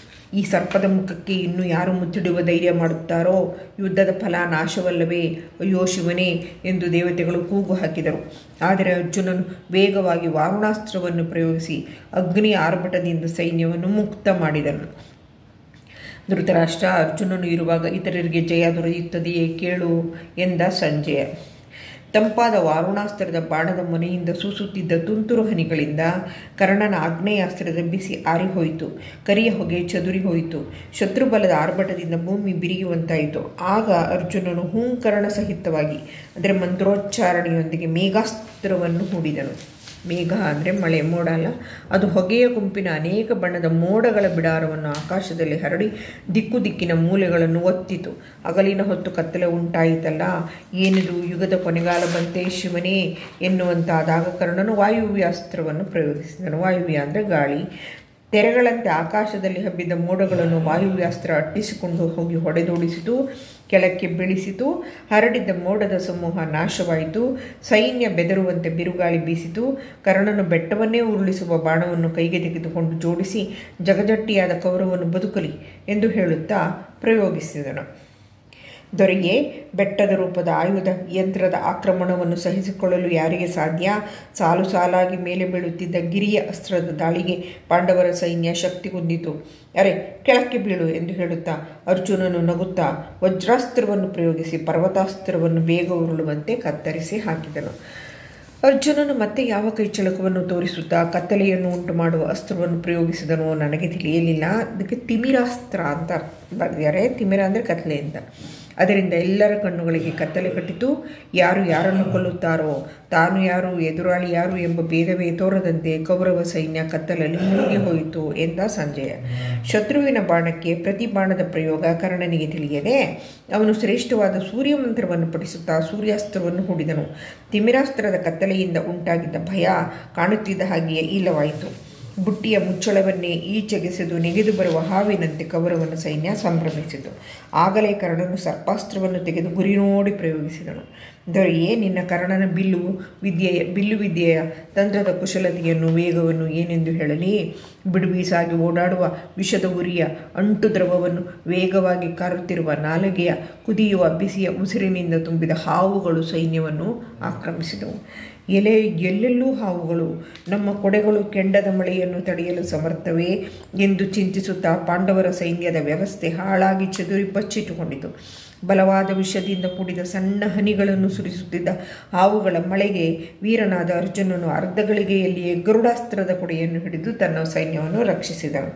ಈ ಸರ್ಪದ ಮುಖಕ್ಕೆ ಇನ್ನು ಯಾರು ಮುತ್ತಿಡುವ ಧೈರ್ಯ ಮಾಡುತ್ತಾರೋ ಯುದ್ಧದ ಫಲ ನಾಶವಲ್ಲವೇ ಅಯ್ಯೋ ಶಿವನೇ ಎಂದು ದೇವತೆಗಳು ಕೂಗು ಹಾಕಿದರು ಆದರೆ ಅರ್ಜುನನು ವೇಗವಾಗಿ ವಾರುಣಾಸ್ತ್ರವನ್ನು ಪ್ರಯೋಗಿಸಿ ಅಗ್ನಿ ಆರ್ಭಟದಿಂದ ಸೈನ್ಯವನ್ನು ಮುಕ್ತ ಮಾಡಿದನು ಧೃತರಾಷ್ಟ್ರ ಅರ್ಜುನನು ಇರುವಾಗ ಇತರರಿಗೆ ಜಯ ದೊರೆಯುತ್ತದೆಯೇ ಕೇಳು ಎಂದ ಸಂಜಯ ತಂಪಾದ ವಾರುಣಾಸ್ತ್ರದ ಬಾಣದ ಮೊನೆಯಿಂದ ಸೂಸುತ್ತಿದ್ದ ತುಂತುರು ಹನಿಗಳಿಂದ ಕರ್ಣನ ಆಗ್ನೇಯಾಸ್ತ್ರದ ಬಿಸಿ ಆರಿಹೋಯಿತು ಕರಿಯ ಹೊಗೆ ಚದುರಿ ಹೋಯಿತು ಶತ್ರುಬಲದ ಆರ್ಭಟದಿಂದ ಭೂಮಿ ಬಿರಿಯುವಂತಾಯಿತು ಆಗ ಅರ್ಜುನನು ಹೂಂಕರಣ ಸಹಿತವಾಗಿ ಅಂದರೆ ಮಂತ್ರೋಚ್ಚಾರಣೆಯೊಂದಿಗೆ ಮೇಘಾಸ್ತ್ರವನ್ನು ಹೂಡಿದನು ಮೇಘ ಅಂದರೆ ಮಳೆ ಮೋಡ ಅಲ್ಲ ಅದು ಹೊಗೆಯ ಗುಂಪಿನ ಅನೇಕ ಬಣ್ಣದ ಮೋಡಗಳ ಬಿಡಾರವನ್ನು ಆಕಾಶದಲ್ಲಿ ಹರಡಿ ದಿಕ್ಕು ದಿಕ್ಕಿನ ಮೂಲೆಗಳನ್ನು ಒತ್ತಿತು ಅಗಲಿನ ಹೊತ್ತು ಕತ್ತಲೆ ಉಂಟಾಯಿತಲ್ಲ ಏನಿದು ಯುಗದ ಕೊನೆಗಾಲ ಬಂತೆ ಶಿವನೇ ಎನ್ನುವಂತಾದಾಗ ಕರ್ಣನು ವಾಯುವ್ಯಾಸ್ತ್ರವನ್ನು ಪ್ರಯೋಗಿಸಿದನು ವಾಯುವ್ಯ ಅಂದರೆ ಗಾಳಿ ತೆರೆಗಳಂತೆ ಆಕಾಶದಲ್ಲಿ ಹಬ್ಬಿದ ಮೋಡಗಳನ್ನು ವಾಯುವ್ಯಾಸ್ತ್ರ ಅಟ್ಟಿಸಿಕೊಂಡು ಹೋಗಿ ಹೊಡೆದೋಡಿಸಿತು ಕೆಳಕ್ಕೆ ಬೀಳಿಸಿತು ಹರಡಿದ್ದ ಮೋಡದ ಸಮೂಹ ನಾಶವಾಯಿತು ಸೈನ್ಯ ಬೆದರುವಂತೆ ಬಿರುಗಾಳಿ ಬೀಸಿತು ಕರ್ಣನು ಬೆಟ್ಟವನ್ನೇ ಉರುಳಿಸುವ ಬಾಣವನ್ನು ಕೈಗೆ ತೆಗೆದುಕೊಂಡು ಜೋಡಿಸಿ ಜಗಜಟ್ಟಿಯಾದ ಕೌರವನ್ನು ಬದುಕಲಿ ಎಂದು ಹೇಳುತ್ತಾ ಪ್ರಯೋಗಿಸಿದನು ದೊರೆಯೇ ಬೆಟ್ಟದ ರೂಪದ ಆಯುಧ ಯಂತ್ರದ ಆಕ್ರಮಣವನ್ನು ಸಹಿಸಿಕೊಳ್ಳಲು ಯಾರಿಗೆ ಸಾಧ್ಯ ಸಾಲು ಸಾಲಾಗಿ ಮೇಲೆ ಬೀಳುತ್ತಿದ್ದ ಗಿರಿಯ ಅಸ್ತ್ರದ ದಾಳಿಗೆ ಪಾಂಡವರ ಸೈನ್ಯ ಶಕ್ತಿಗುಂದಿತು ಅರೆ ಕೆಳಕ್ಕೆ ಬೀಳು ಎಂದು ಹೇಳುತ್ತಾ ಅರ್ಜುನನು ನಗುತ್ತಾ ವಜ್ರಾಸ್ತ್ರವನ್ನು ಪ್ರಯೋಗಿಸಿ ಪರ್ವತಾಸ್ತ್ರವನ್ನು ಬೇಗ ಉರುಳುವಂತೆ ಕತ್ತರಿಸಿ ಹಾಕಿದನು ಅರ್ಜುನನು ಮತ್ತೆ ಯಾವ ಕೈಚಳಕವನ್ನು ತೋರಿಸುತ್ತಾ ಕತ್ತಲೆಯನ್ನು ಉಂಟು ಮಾಡುವ ಅಸ್ತ್ರವನ್ನು ಪ್ರಯೋಗಿಸಿದನೋ ನನಗೆ ತಿಳಿಯಲಿಲ್ಲ ಅದಕ್ಕೆ ತಿಮಿರಾಸ್ತ್ರ ಅಂತ ಬರೆದಿದ್ದಾರೆ ತಿಮಿರ ಅಂದರೆ ಕತ್ತಲೆ ಅಂತ ಅದರಿಂದ ಎಲ್ಲರ ಕಣ್ಣುಗಳಿಗೆ ಕತ್ತಲೆ ಕಟ್ಟಿತು ಯಾರು ಯಾರನ್ನು ಕೊಲ್ಲುತ್ತಾರೋ ತಾನು ಯಾರು ಎದುರಾಳಿ ಯಾರು ಎಂಬ ಭೇದವೇ ತೋರದಂತೆ ಕೌರವ ಸೈನ್ಯ ಕತ್ತಲಲ್ಲಿ ಮುಳುಗಿ ಹೋಯಿತು ಎಂದ ಸಂಜಯ ಶತ್ರುವಿನ ಬಾಣಕ್ಕೆ ಪ್ರತಿ ಬಾಣದ ಪ್ರಯೋಗ ಕರ್ಣನಿಗೆ ತಿಳಿಯದೆ ಅವನು ಶ್ರೇಷ್ಠವಾದ ಸೂರ್ಯ ಮಂತ್ರವನ್ನು ಪಠಿಸುತ್ತಾ ಸೂರ್ಯಾಸ್ತ್ರವನ್ನು ಹೂಡಿದನು ತಿಮಿರಾಸ್ತ್ರದ ಕತ್ತಲೆಯಿಂದ ಉಂಟಾಗಿದ್ದ ಭಯ ಕಾಣುತ್ತಿದ್ದ ಹಾಗೆಯೇ ಇಲ್ಲವಾಯಿತು ಬುಟ್ಟಿಯ ಮುಚ್ಚಳವನ್ನೇ ಈಚೆಗೆಸೆದು ನೆಗೆದು ಬರುವ ಹಾವಿನಂತೆ ಕೌರವನ ಸೈನ್ಯ ಸಂಭ್ರಮಿಸಿತು ಆಗಲೇ ಕರ್ಣನು ಸರ್ಪಾಸ್ತ್ರವನ್ನು ತೆಗೆದು ಗುರಿ ನೋಡಿ ಪ್ರಯೋಗಿಸಿದನು ದೊರೆಯೇ ನಿನ್ನ ಕರ್ಣನ ಬಿಲ್ಲು ವಿದ್ಯೆಯ ಬಿಲ್ಲು ವಿದ್ಯೆಯ ತಂತ್ರದ ಕುಶಲತೆಯನ್ನು ವೇಗವನ್ನು ಏನೆಂದು ಹೇಳಲಿ ಬಿಡುಬೀಸಾಗಿ ಓಡಾಡುವ ವಿಷದ ಉರಿಯ ಅಂಟು ದ್ರವವನ್ನು ವೇಗವಾಗಿ ಕಾರುತ್ತಿರುವ ನಾಲಗೆಯ ಕುದಿಯುವ ಬಿಸಿಯ ಉಸಿರಿನಿಂದ ತುಂಬಿದ ಹಾವುಗಳು ಸೈನ್ಯವನ್ನು ಆಕ್ರಮಿಸಿದವು ಎಲೆ ಎಲ್ಲೆಲ್ಲೂ ಹಾವುಗಳು ನಮ್ಮ ಕೊಡೆಗಳು ಕೆಂಡದ ಮಳೆಯನ್ನು ತಡೆಯಲು ಸಮರ್ಥವೇ ಎಂದು ಚಿಂತಿಸುತ್ತಾ ಪಾಂಡವರ ಸೈನ್ಯದ ವ್ಯವಸ್ಥೆ ಹಾಳಾಗಿ ಚದುರಿ ಬಚ್ಚಿಟ್ಟುಕೊಂಡಿತು ಬಲವಾದ ವಿಷದಿಂದ ಕೂಡಿದ ಸಣ್ಣ ಹನಿಗಳನ್ನು ಸುರಿಸುತ್ತಿದ್ದ ಹಾವುಗಳ ಮಳೆಗೆ ವೀರನಾದ ಅರ್ಜುನನು ಅರ್ಧಗಳಿಗೆಯಲ್ಲಿಯೇ ಗರುಡಾಸ್ತ್ರದ ಕೊಡೆಯನ್ನು ಹಿಡಿದು ತನ್ನ ಸೈನ್ಯವನ್ನು ರಕ್ಷಿಸಿದನು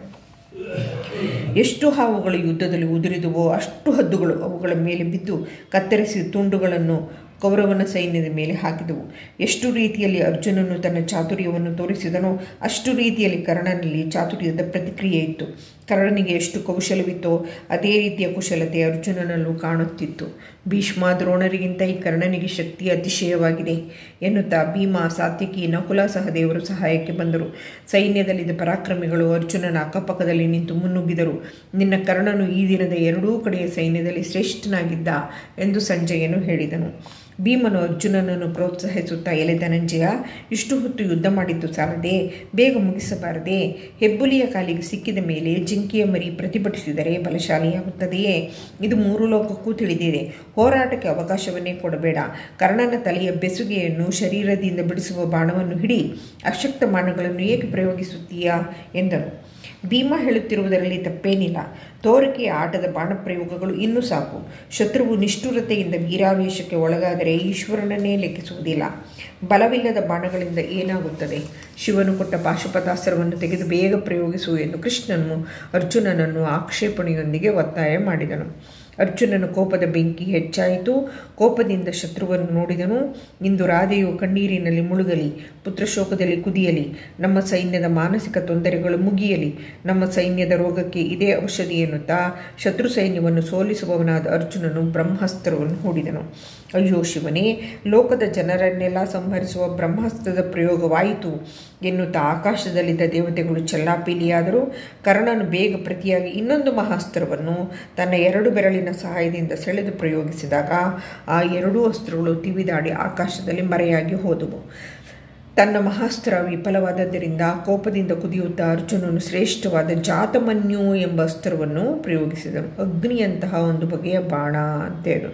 ಎಷ್ಟು ಹಾವುಗಳು ಯುದ್ಧದಲ್ಲಿ ಉದುರಿದುವೋ ಅಷ್ಟು ಹದ್ದುಗಳು ಅವುಗಳ ಮೇಲೆ ಬಿದ್ದು ಕತ್ತರಿಸಿ ತುಂಡುಗಳನ್ನು ಕೌರವನ ಸೈನ್ಯದ ಮೇಲೆ ಹಾಕಿದವು ಎಷ್ಟು ರೀತಿಯಲ್ಲಿ ಅರ್ಜುನನು ತನ್ನ ಚಾತುರ್ಯವನ್ನು ತೋರಿಸಿದನೋ ಅಷ್ಟು ರೀತಿಯಲ್ಲಿ ಕರ್ಣನಲ್ಲಿ ಚಾತುರ್ಯದ ಪ್ರತಿಕ್ರಿಯೆ ಇತ್ತು ಕರ್ಣನಿಗೆ ಎಷ್ಟು ಕೌಶಲವಿತ್ತೋ ಅದೇ ರೀತಿಯ ಕುಶಲತೆ ಅರ್ಜುನನಲ್ಲೂ ಕಾಣುತ್ತಿತ್ತು ಭೀಷ್ಮ ದ್ರೋಣರಿಗಿಂತ ಈ ಕರ್ಣನಿಗೆ ಶಕ್ತಿ ಅತಿಶಯವಾಗಿದೆ ಎನ್ನುತ್ತಾ ಭೀಮ ಸಾತ್ವಿಕಿ ನಕುಲ ಸಹದೇವರು ಸಹಾಯಕ್ಕೆ ಬಂದರು ಸೈನ್ಯದಲ್ಲಿದ್ದ ಪರಾಕ್ರಮಿಗಳು ಅರ್ಜುನನ ಅಕ್ಕಪಕ್ಕದಲ್ಲಿ ನಿಂತು ಮುನ್ನುಗ್ಗಿದರು ನಿನ್ನ ಕರ್ಣನು ಈ ದಿನದ ಎರಡೂ ಕಡೆಯ ಸೈನ್ಯದಲ್ಲಿ ಶ್ರೇಷ್ಠನಾಗಿದ್ದ ಎಂದು ಸಂಜಯನು ಹೇಳಿದನು ಭೀಮನು ಅರ್ಜುನನನ್ನು ಪ್ರೋತ್ಸಾಹಿಸುತ್ತಾ ಎಲೆ ಧನಂಜಯ ಇಷ್ಟು ಹೊತ್ತು ಯುದ್ಧ ಮಾಡಿದ್ದು ಸಾಲದೆ ಬೇಗ ಮುಗಿಸಬಾರದೆ ಹೆಬ್ಬುಲಿಯ ಕಾಲಿಗೆ ಸಿಕ್ಕಿದ ಮೇಲೆ ಜಿಂಕೆಯ ಮರಿ ಪ್ರತಿಭಟಿಸಿದರೆ ಬಲಶಾಲಿಯಾಗುತ್ತದೆಯೇ ಇದು ಮೂರು ಲೋಕಕ್ಕೂ ತಿಳಿದಿದೆ ಹೋರಾಟಕ್ಕೆ ಅವಕಾಶವನ್ನೇ ಕೊಡಬೇಡ ಕರ್ಣನ ತಲೆಯ ಬೆಸುಗೆಯನ್ನು ಶರೀರದಿಂದ ಬಿಡಿಸುವ ಬಾಣವನ್ನು ಹಿಡಿ ಅಶಕ್ತ ಬಾಣಗಳನ್ನು ಏಕೆ ಪ್ರಯೋಗಿಸುತ್ತೀಯಾ ಎಂದನು ಭೀಮ ಹೇಳುತ್ತಿರುವುದರಲ್ಲಿ ತಪ್ಪೇನಿಲ್ಲ ತೋರಿಕೆಯ ಆಟದ ಬಾಣಪ್ರಯೋಗಗಳು ಇನ್ನೂ ಸಾಕು ಶತ್ರುವು ನಿಷ್ಠುರತೆಯಿಂದ ವೀರಾವೇಶಕ್ಕೆ ಒಳಗಾದರೆ ಈಶ್ವರನನ್ನೇ ಲೆಕ್ಕಿಸುವುದಿಲ್ಲ ಬಲವಿಲ್ಲದ ಬಾಣಗಳಿಂದ ಏನಾಗುತ್ತದೆ ಶಿವನು ಕೊಟ್ಟ ಪಾಶುಪತಾಸ್ತ್ರವನ್ನು ತೆಗೆದು ಬೇಗ ಪ್ರಯೋಗಿಸು ಎಂದು ಕೃಷ್ಣನು ಅರ್ಜುನನನ್ನು ಆಕ್ಷೇಪಣೆಯೊಂದಿಗೆ ಒತ್ತಾಯ ಮಾಡಿದನು ಅರ್ಜುನನ ಕೋಪದ ಬೆಂಕಿ ಹೆಚ್ಚಾಯಿತು ಕೋಪದಿಂದ ಶತ್ರುವನ್ನು ನೋಡಿದನು ಇಂದು ರಾಧೆಯು ಕಣ್ಣೀರಿನಲ್ಲಿ ಮುಳುಗಲಿ ಪುತ್ರಶೋಕದಲ್ಲಿ ಕುದಿಯಲಿ ನಮ್ಮ ಸೈನ್ಯದ ಮಾನಸಿಕ ತೊಂದರೆಗಳು ಮುಗಿಯಲಿ ನಮ್ಮ ಸೈನ್ಯದ ರೋಗಕ್ಕೆ ಇದೇ ಔಷಧಿ ಎನ್ನುತ್ತಾ ಶತ್ರು ಸೈನ್ಯವನ್ನು ಸೋಲಿಸುವವನಾದ ಅರ್ಜುನನು ಬ್ರಹ್ಮಾಸ್ತ್ರವನ್ನು ಹೂಡಿದನು ಅಯ್ಯೋ ಶಿವನೇ ಲೋಕದ ಜನರನ್ನೆಲ್ಲ ಸಂಹರಿಸುವ ಬ್ರಹ್ಮಾಸ್ತ್ರದ ಪ್ರಯೋಗವಾಯಿತು ಎನ್ನುತ್ತಾ ಆಕಾಶದಲ್ಲಿದ್ದ ದೇವತೆಗಳು ಚೆಲ್ಲಾಪೀಲಿಯಾದರೂ ಕರ್ಣನು ಬೇಗ ಪ್ರತಿಯಾಗಿ ಇನ್ನೊಂದು ಮಹಾಸ್ತ್ರವನ್ನು ತನ್ನ ಎರಡು ಬೆರಳಿನ ಸಹಾಯದಿಂದ ಸೆಳೆದು ಪ್ರಯೋಗಿಸಿದಾಗ ಆ ಎರಡೂ ಅಸ್ತ್ರಗಳು ತಿವಿದಾಡಿ ಆಕಾಶದಲ್ಲಿ ಮರೆಯಾಗಿ ಹೋದವು ತನ್ನ ಮಹಾಸ್ತ್ರ ವಿಫಲವಾದದ್ದರಿಂದ ಕೋಪದಿಂದ ಕುದಿಯುತ್ತಾ ಅರ್ಜುನನು ಶ್ರೇಷ್ಠವಾದ ಜಾತಮನ್ಯು ಎಂಬ ಅಸ್ತ್ರವನ್ನು ಪ್ರಯೋಗಿಸಿದನು ಅಗ್ನಿಯಂತಹ ಒಂದು ಬಗೆಯ ಬಾಣ ಅಂತೆ ಅದು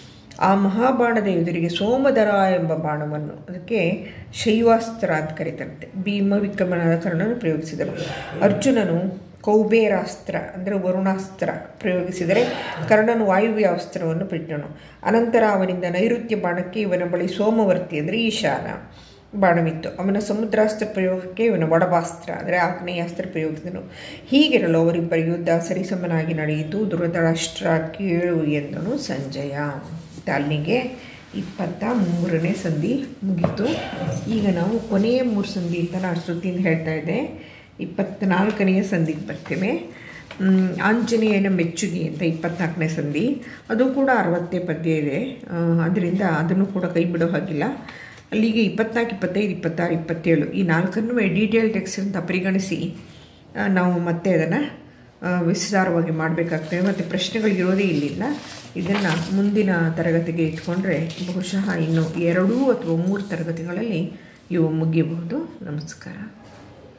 ಆ ಮಹಾಬಾಣದ ಎದುರಿಗೆ ಸೋಮದರ ಎಂಬ ಬಾಣವನ್ನು ಅದಕ್ಕೆ ಶೈವಾಸ್ತ್ರ ಅಂತ ಕರೀತಾರಂತೆ ಭೀಮ ವಿಕ್ರಮನಾದ ಕರ್ಣನು ಪ್ರಯೋಗಿಸಿದನು ಅರ್ಜುನನು ಕೌಬೇರಾಸ್ತ್ರ ಅಂದರೆ ವರುಣಾಸ್ತ್ರ ಪ್ರಯೋಗಿಸಿದರೆ ಕರ್ಣನು ವಾಯುವ್ಯ ಅಸ್ತ್ರವನ್ನು ಬಿಟ್ಟನು ಅನಂತರ ಅವನಿಂದ ನೈಋತ್ಯ ಬಾಣಕ್ಕೆ ಇವನ ಬಳಿ ಸೋಮವರ್ತಿ ಅಂದರೆ ಈಶಾನ ಬಾಣವಿತ್ತು ಅವನ ಸಮುದ್ರಾಸ್ತ್ರ ಪ್ರಯೋಗಕ್ಕೆ ಇವನ ವಡವಾಸ್ತ್ರ ಅಂದರೆ ಆಗ್ನೇಯಾಸ್ತ್ರ ಪ್ರಯೋಗಿಸಿದನು ಹೀಗಿರಲು ಅವರಿಬ್ಬರ ಯುದ್ಧ ಸರಿಸಮನಾಗಿ ನಡೆಯಿತು ಧೃತರಾಷ್ಟ್ರ ಕೇಳು ಎಂದನು ಸಂಜಯ ಅಲ್ಲಿಗೆ ಇಪ್ಪತ್ತ ಮೂರನೇ ಸಂಧಿ ಮುಗೀತು ಈಗ ನಾವು ಕೊನೆಯ ಮೂರು ಸಂಧಿ ಅಂತ ನಾನು ಶ್ರುತಿಯಿಂದ ಹೇಳ್ತಾ ಇದ್ದೆ ಇಪ್ಪತ್ತ್ನಾಲ್ಕನೆಯ ಸಂಧಿಗೆ ಬರ್ತೇವೆ ಆಂಜನೇಯನ ಮೆಚ್ಚುಗೆ ಅಂತ ಇಪ್ಪತ್ನಾಲ್ಕನೇ ಸಂಧಿ ಅದು ಕೂಡ ಅರವತ್ತೇ ಪದ್ಯ ಇದೆ ಅದರಿಂದ ಅದನ್ನು ಕೂಡ ಕೈ ಬಿಡೋ ಹಾಗಿಲ್ಲ ಅಲ್ಲಿಗೆ ಇಪ್ಪತ್ನಾಲ್ಕು ಇಪ್ಪತ್ತೈದು ಇಪ್ಪತ್ತಾರು ಇಪ್ಪತ್ತೇಳು ಈ ನಾಲ್ಕನ್ನು ಡೀಟೇಲ್ ಟೆಕ್ಸ್ಟ್ ಅಂತ ಪರಿಗಣಿಸಿ ಆ, ನಾವು ಮತ್ತೆ ಅದನ್ನು ವಿಸ್ತಾರವಾಗಿ ಮಾಡಬೇಕಾಗ್ತದೆ ಮತ್ತು ಪ್ರಶ್ನೆಗಳು ಇರೋದೇ ಇಲ್ಲಿಲ್ಲ ಇದನ್ನು ಮುಂದಿನ ತರಗತಿಗೆ ಇಟ್ಕೊಂಡ್ರೆ ಬಹುಶಃ ಇನ್ನು ಎರಡೂ ಅಥವಾ ಮೂರು ತರಗತಿಗಳಲ್ಲಿ ಇವು ಮುಗಿಯಬಹುದು ನಮಸ್ಕಾರ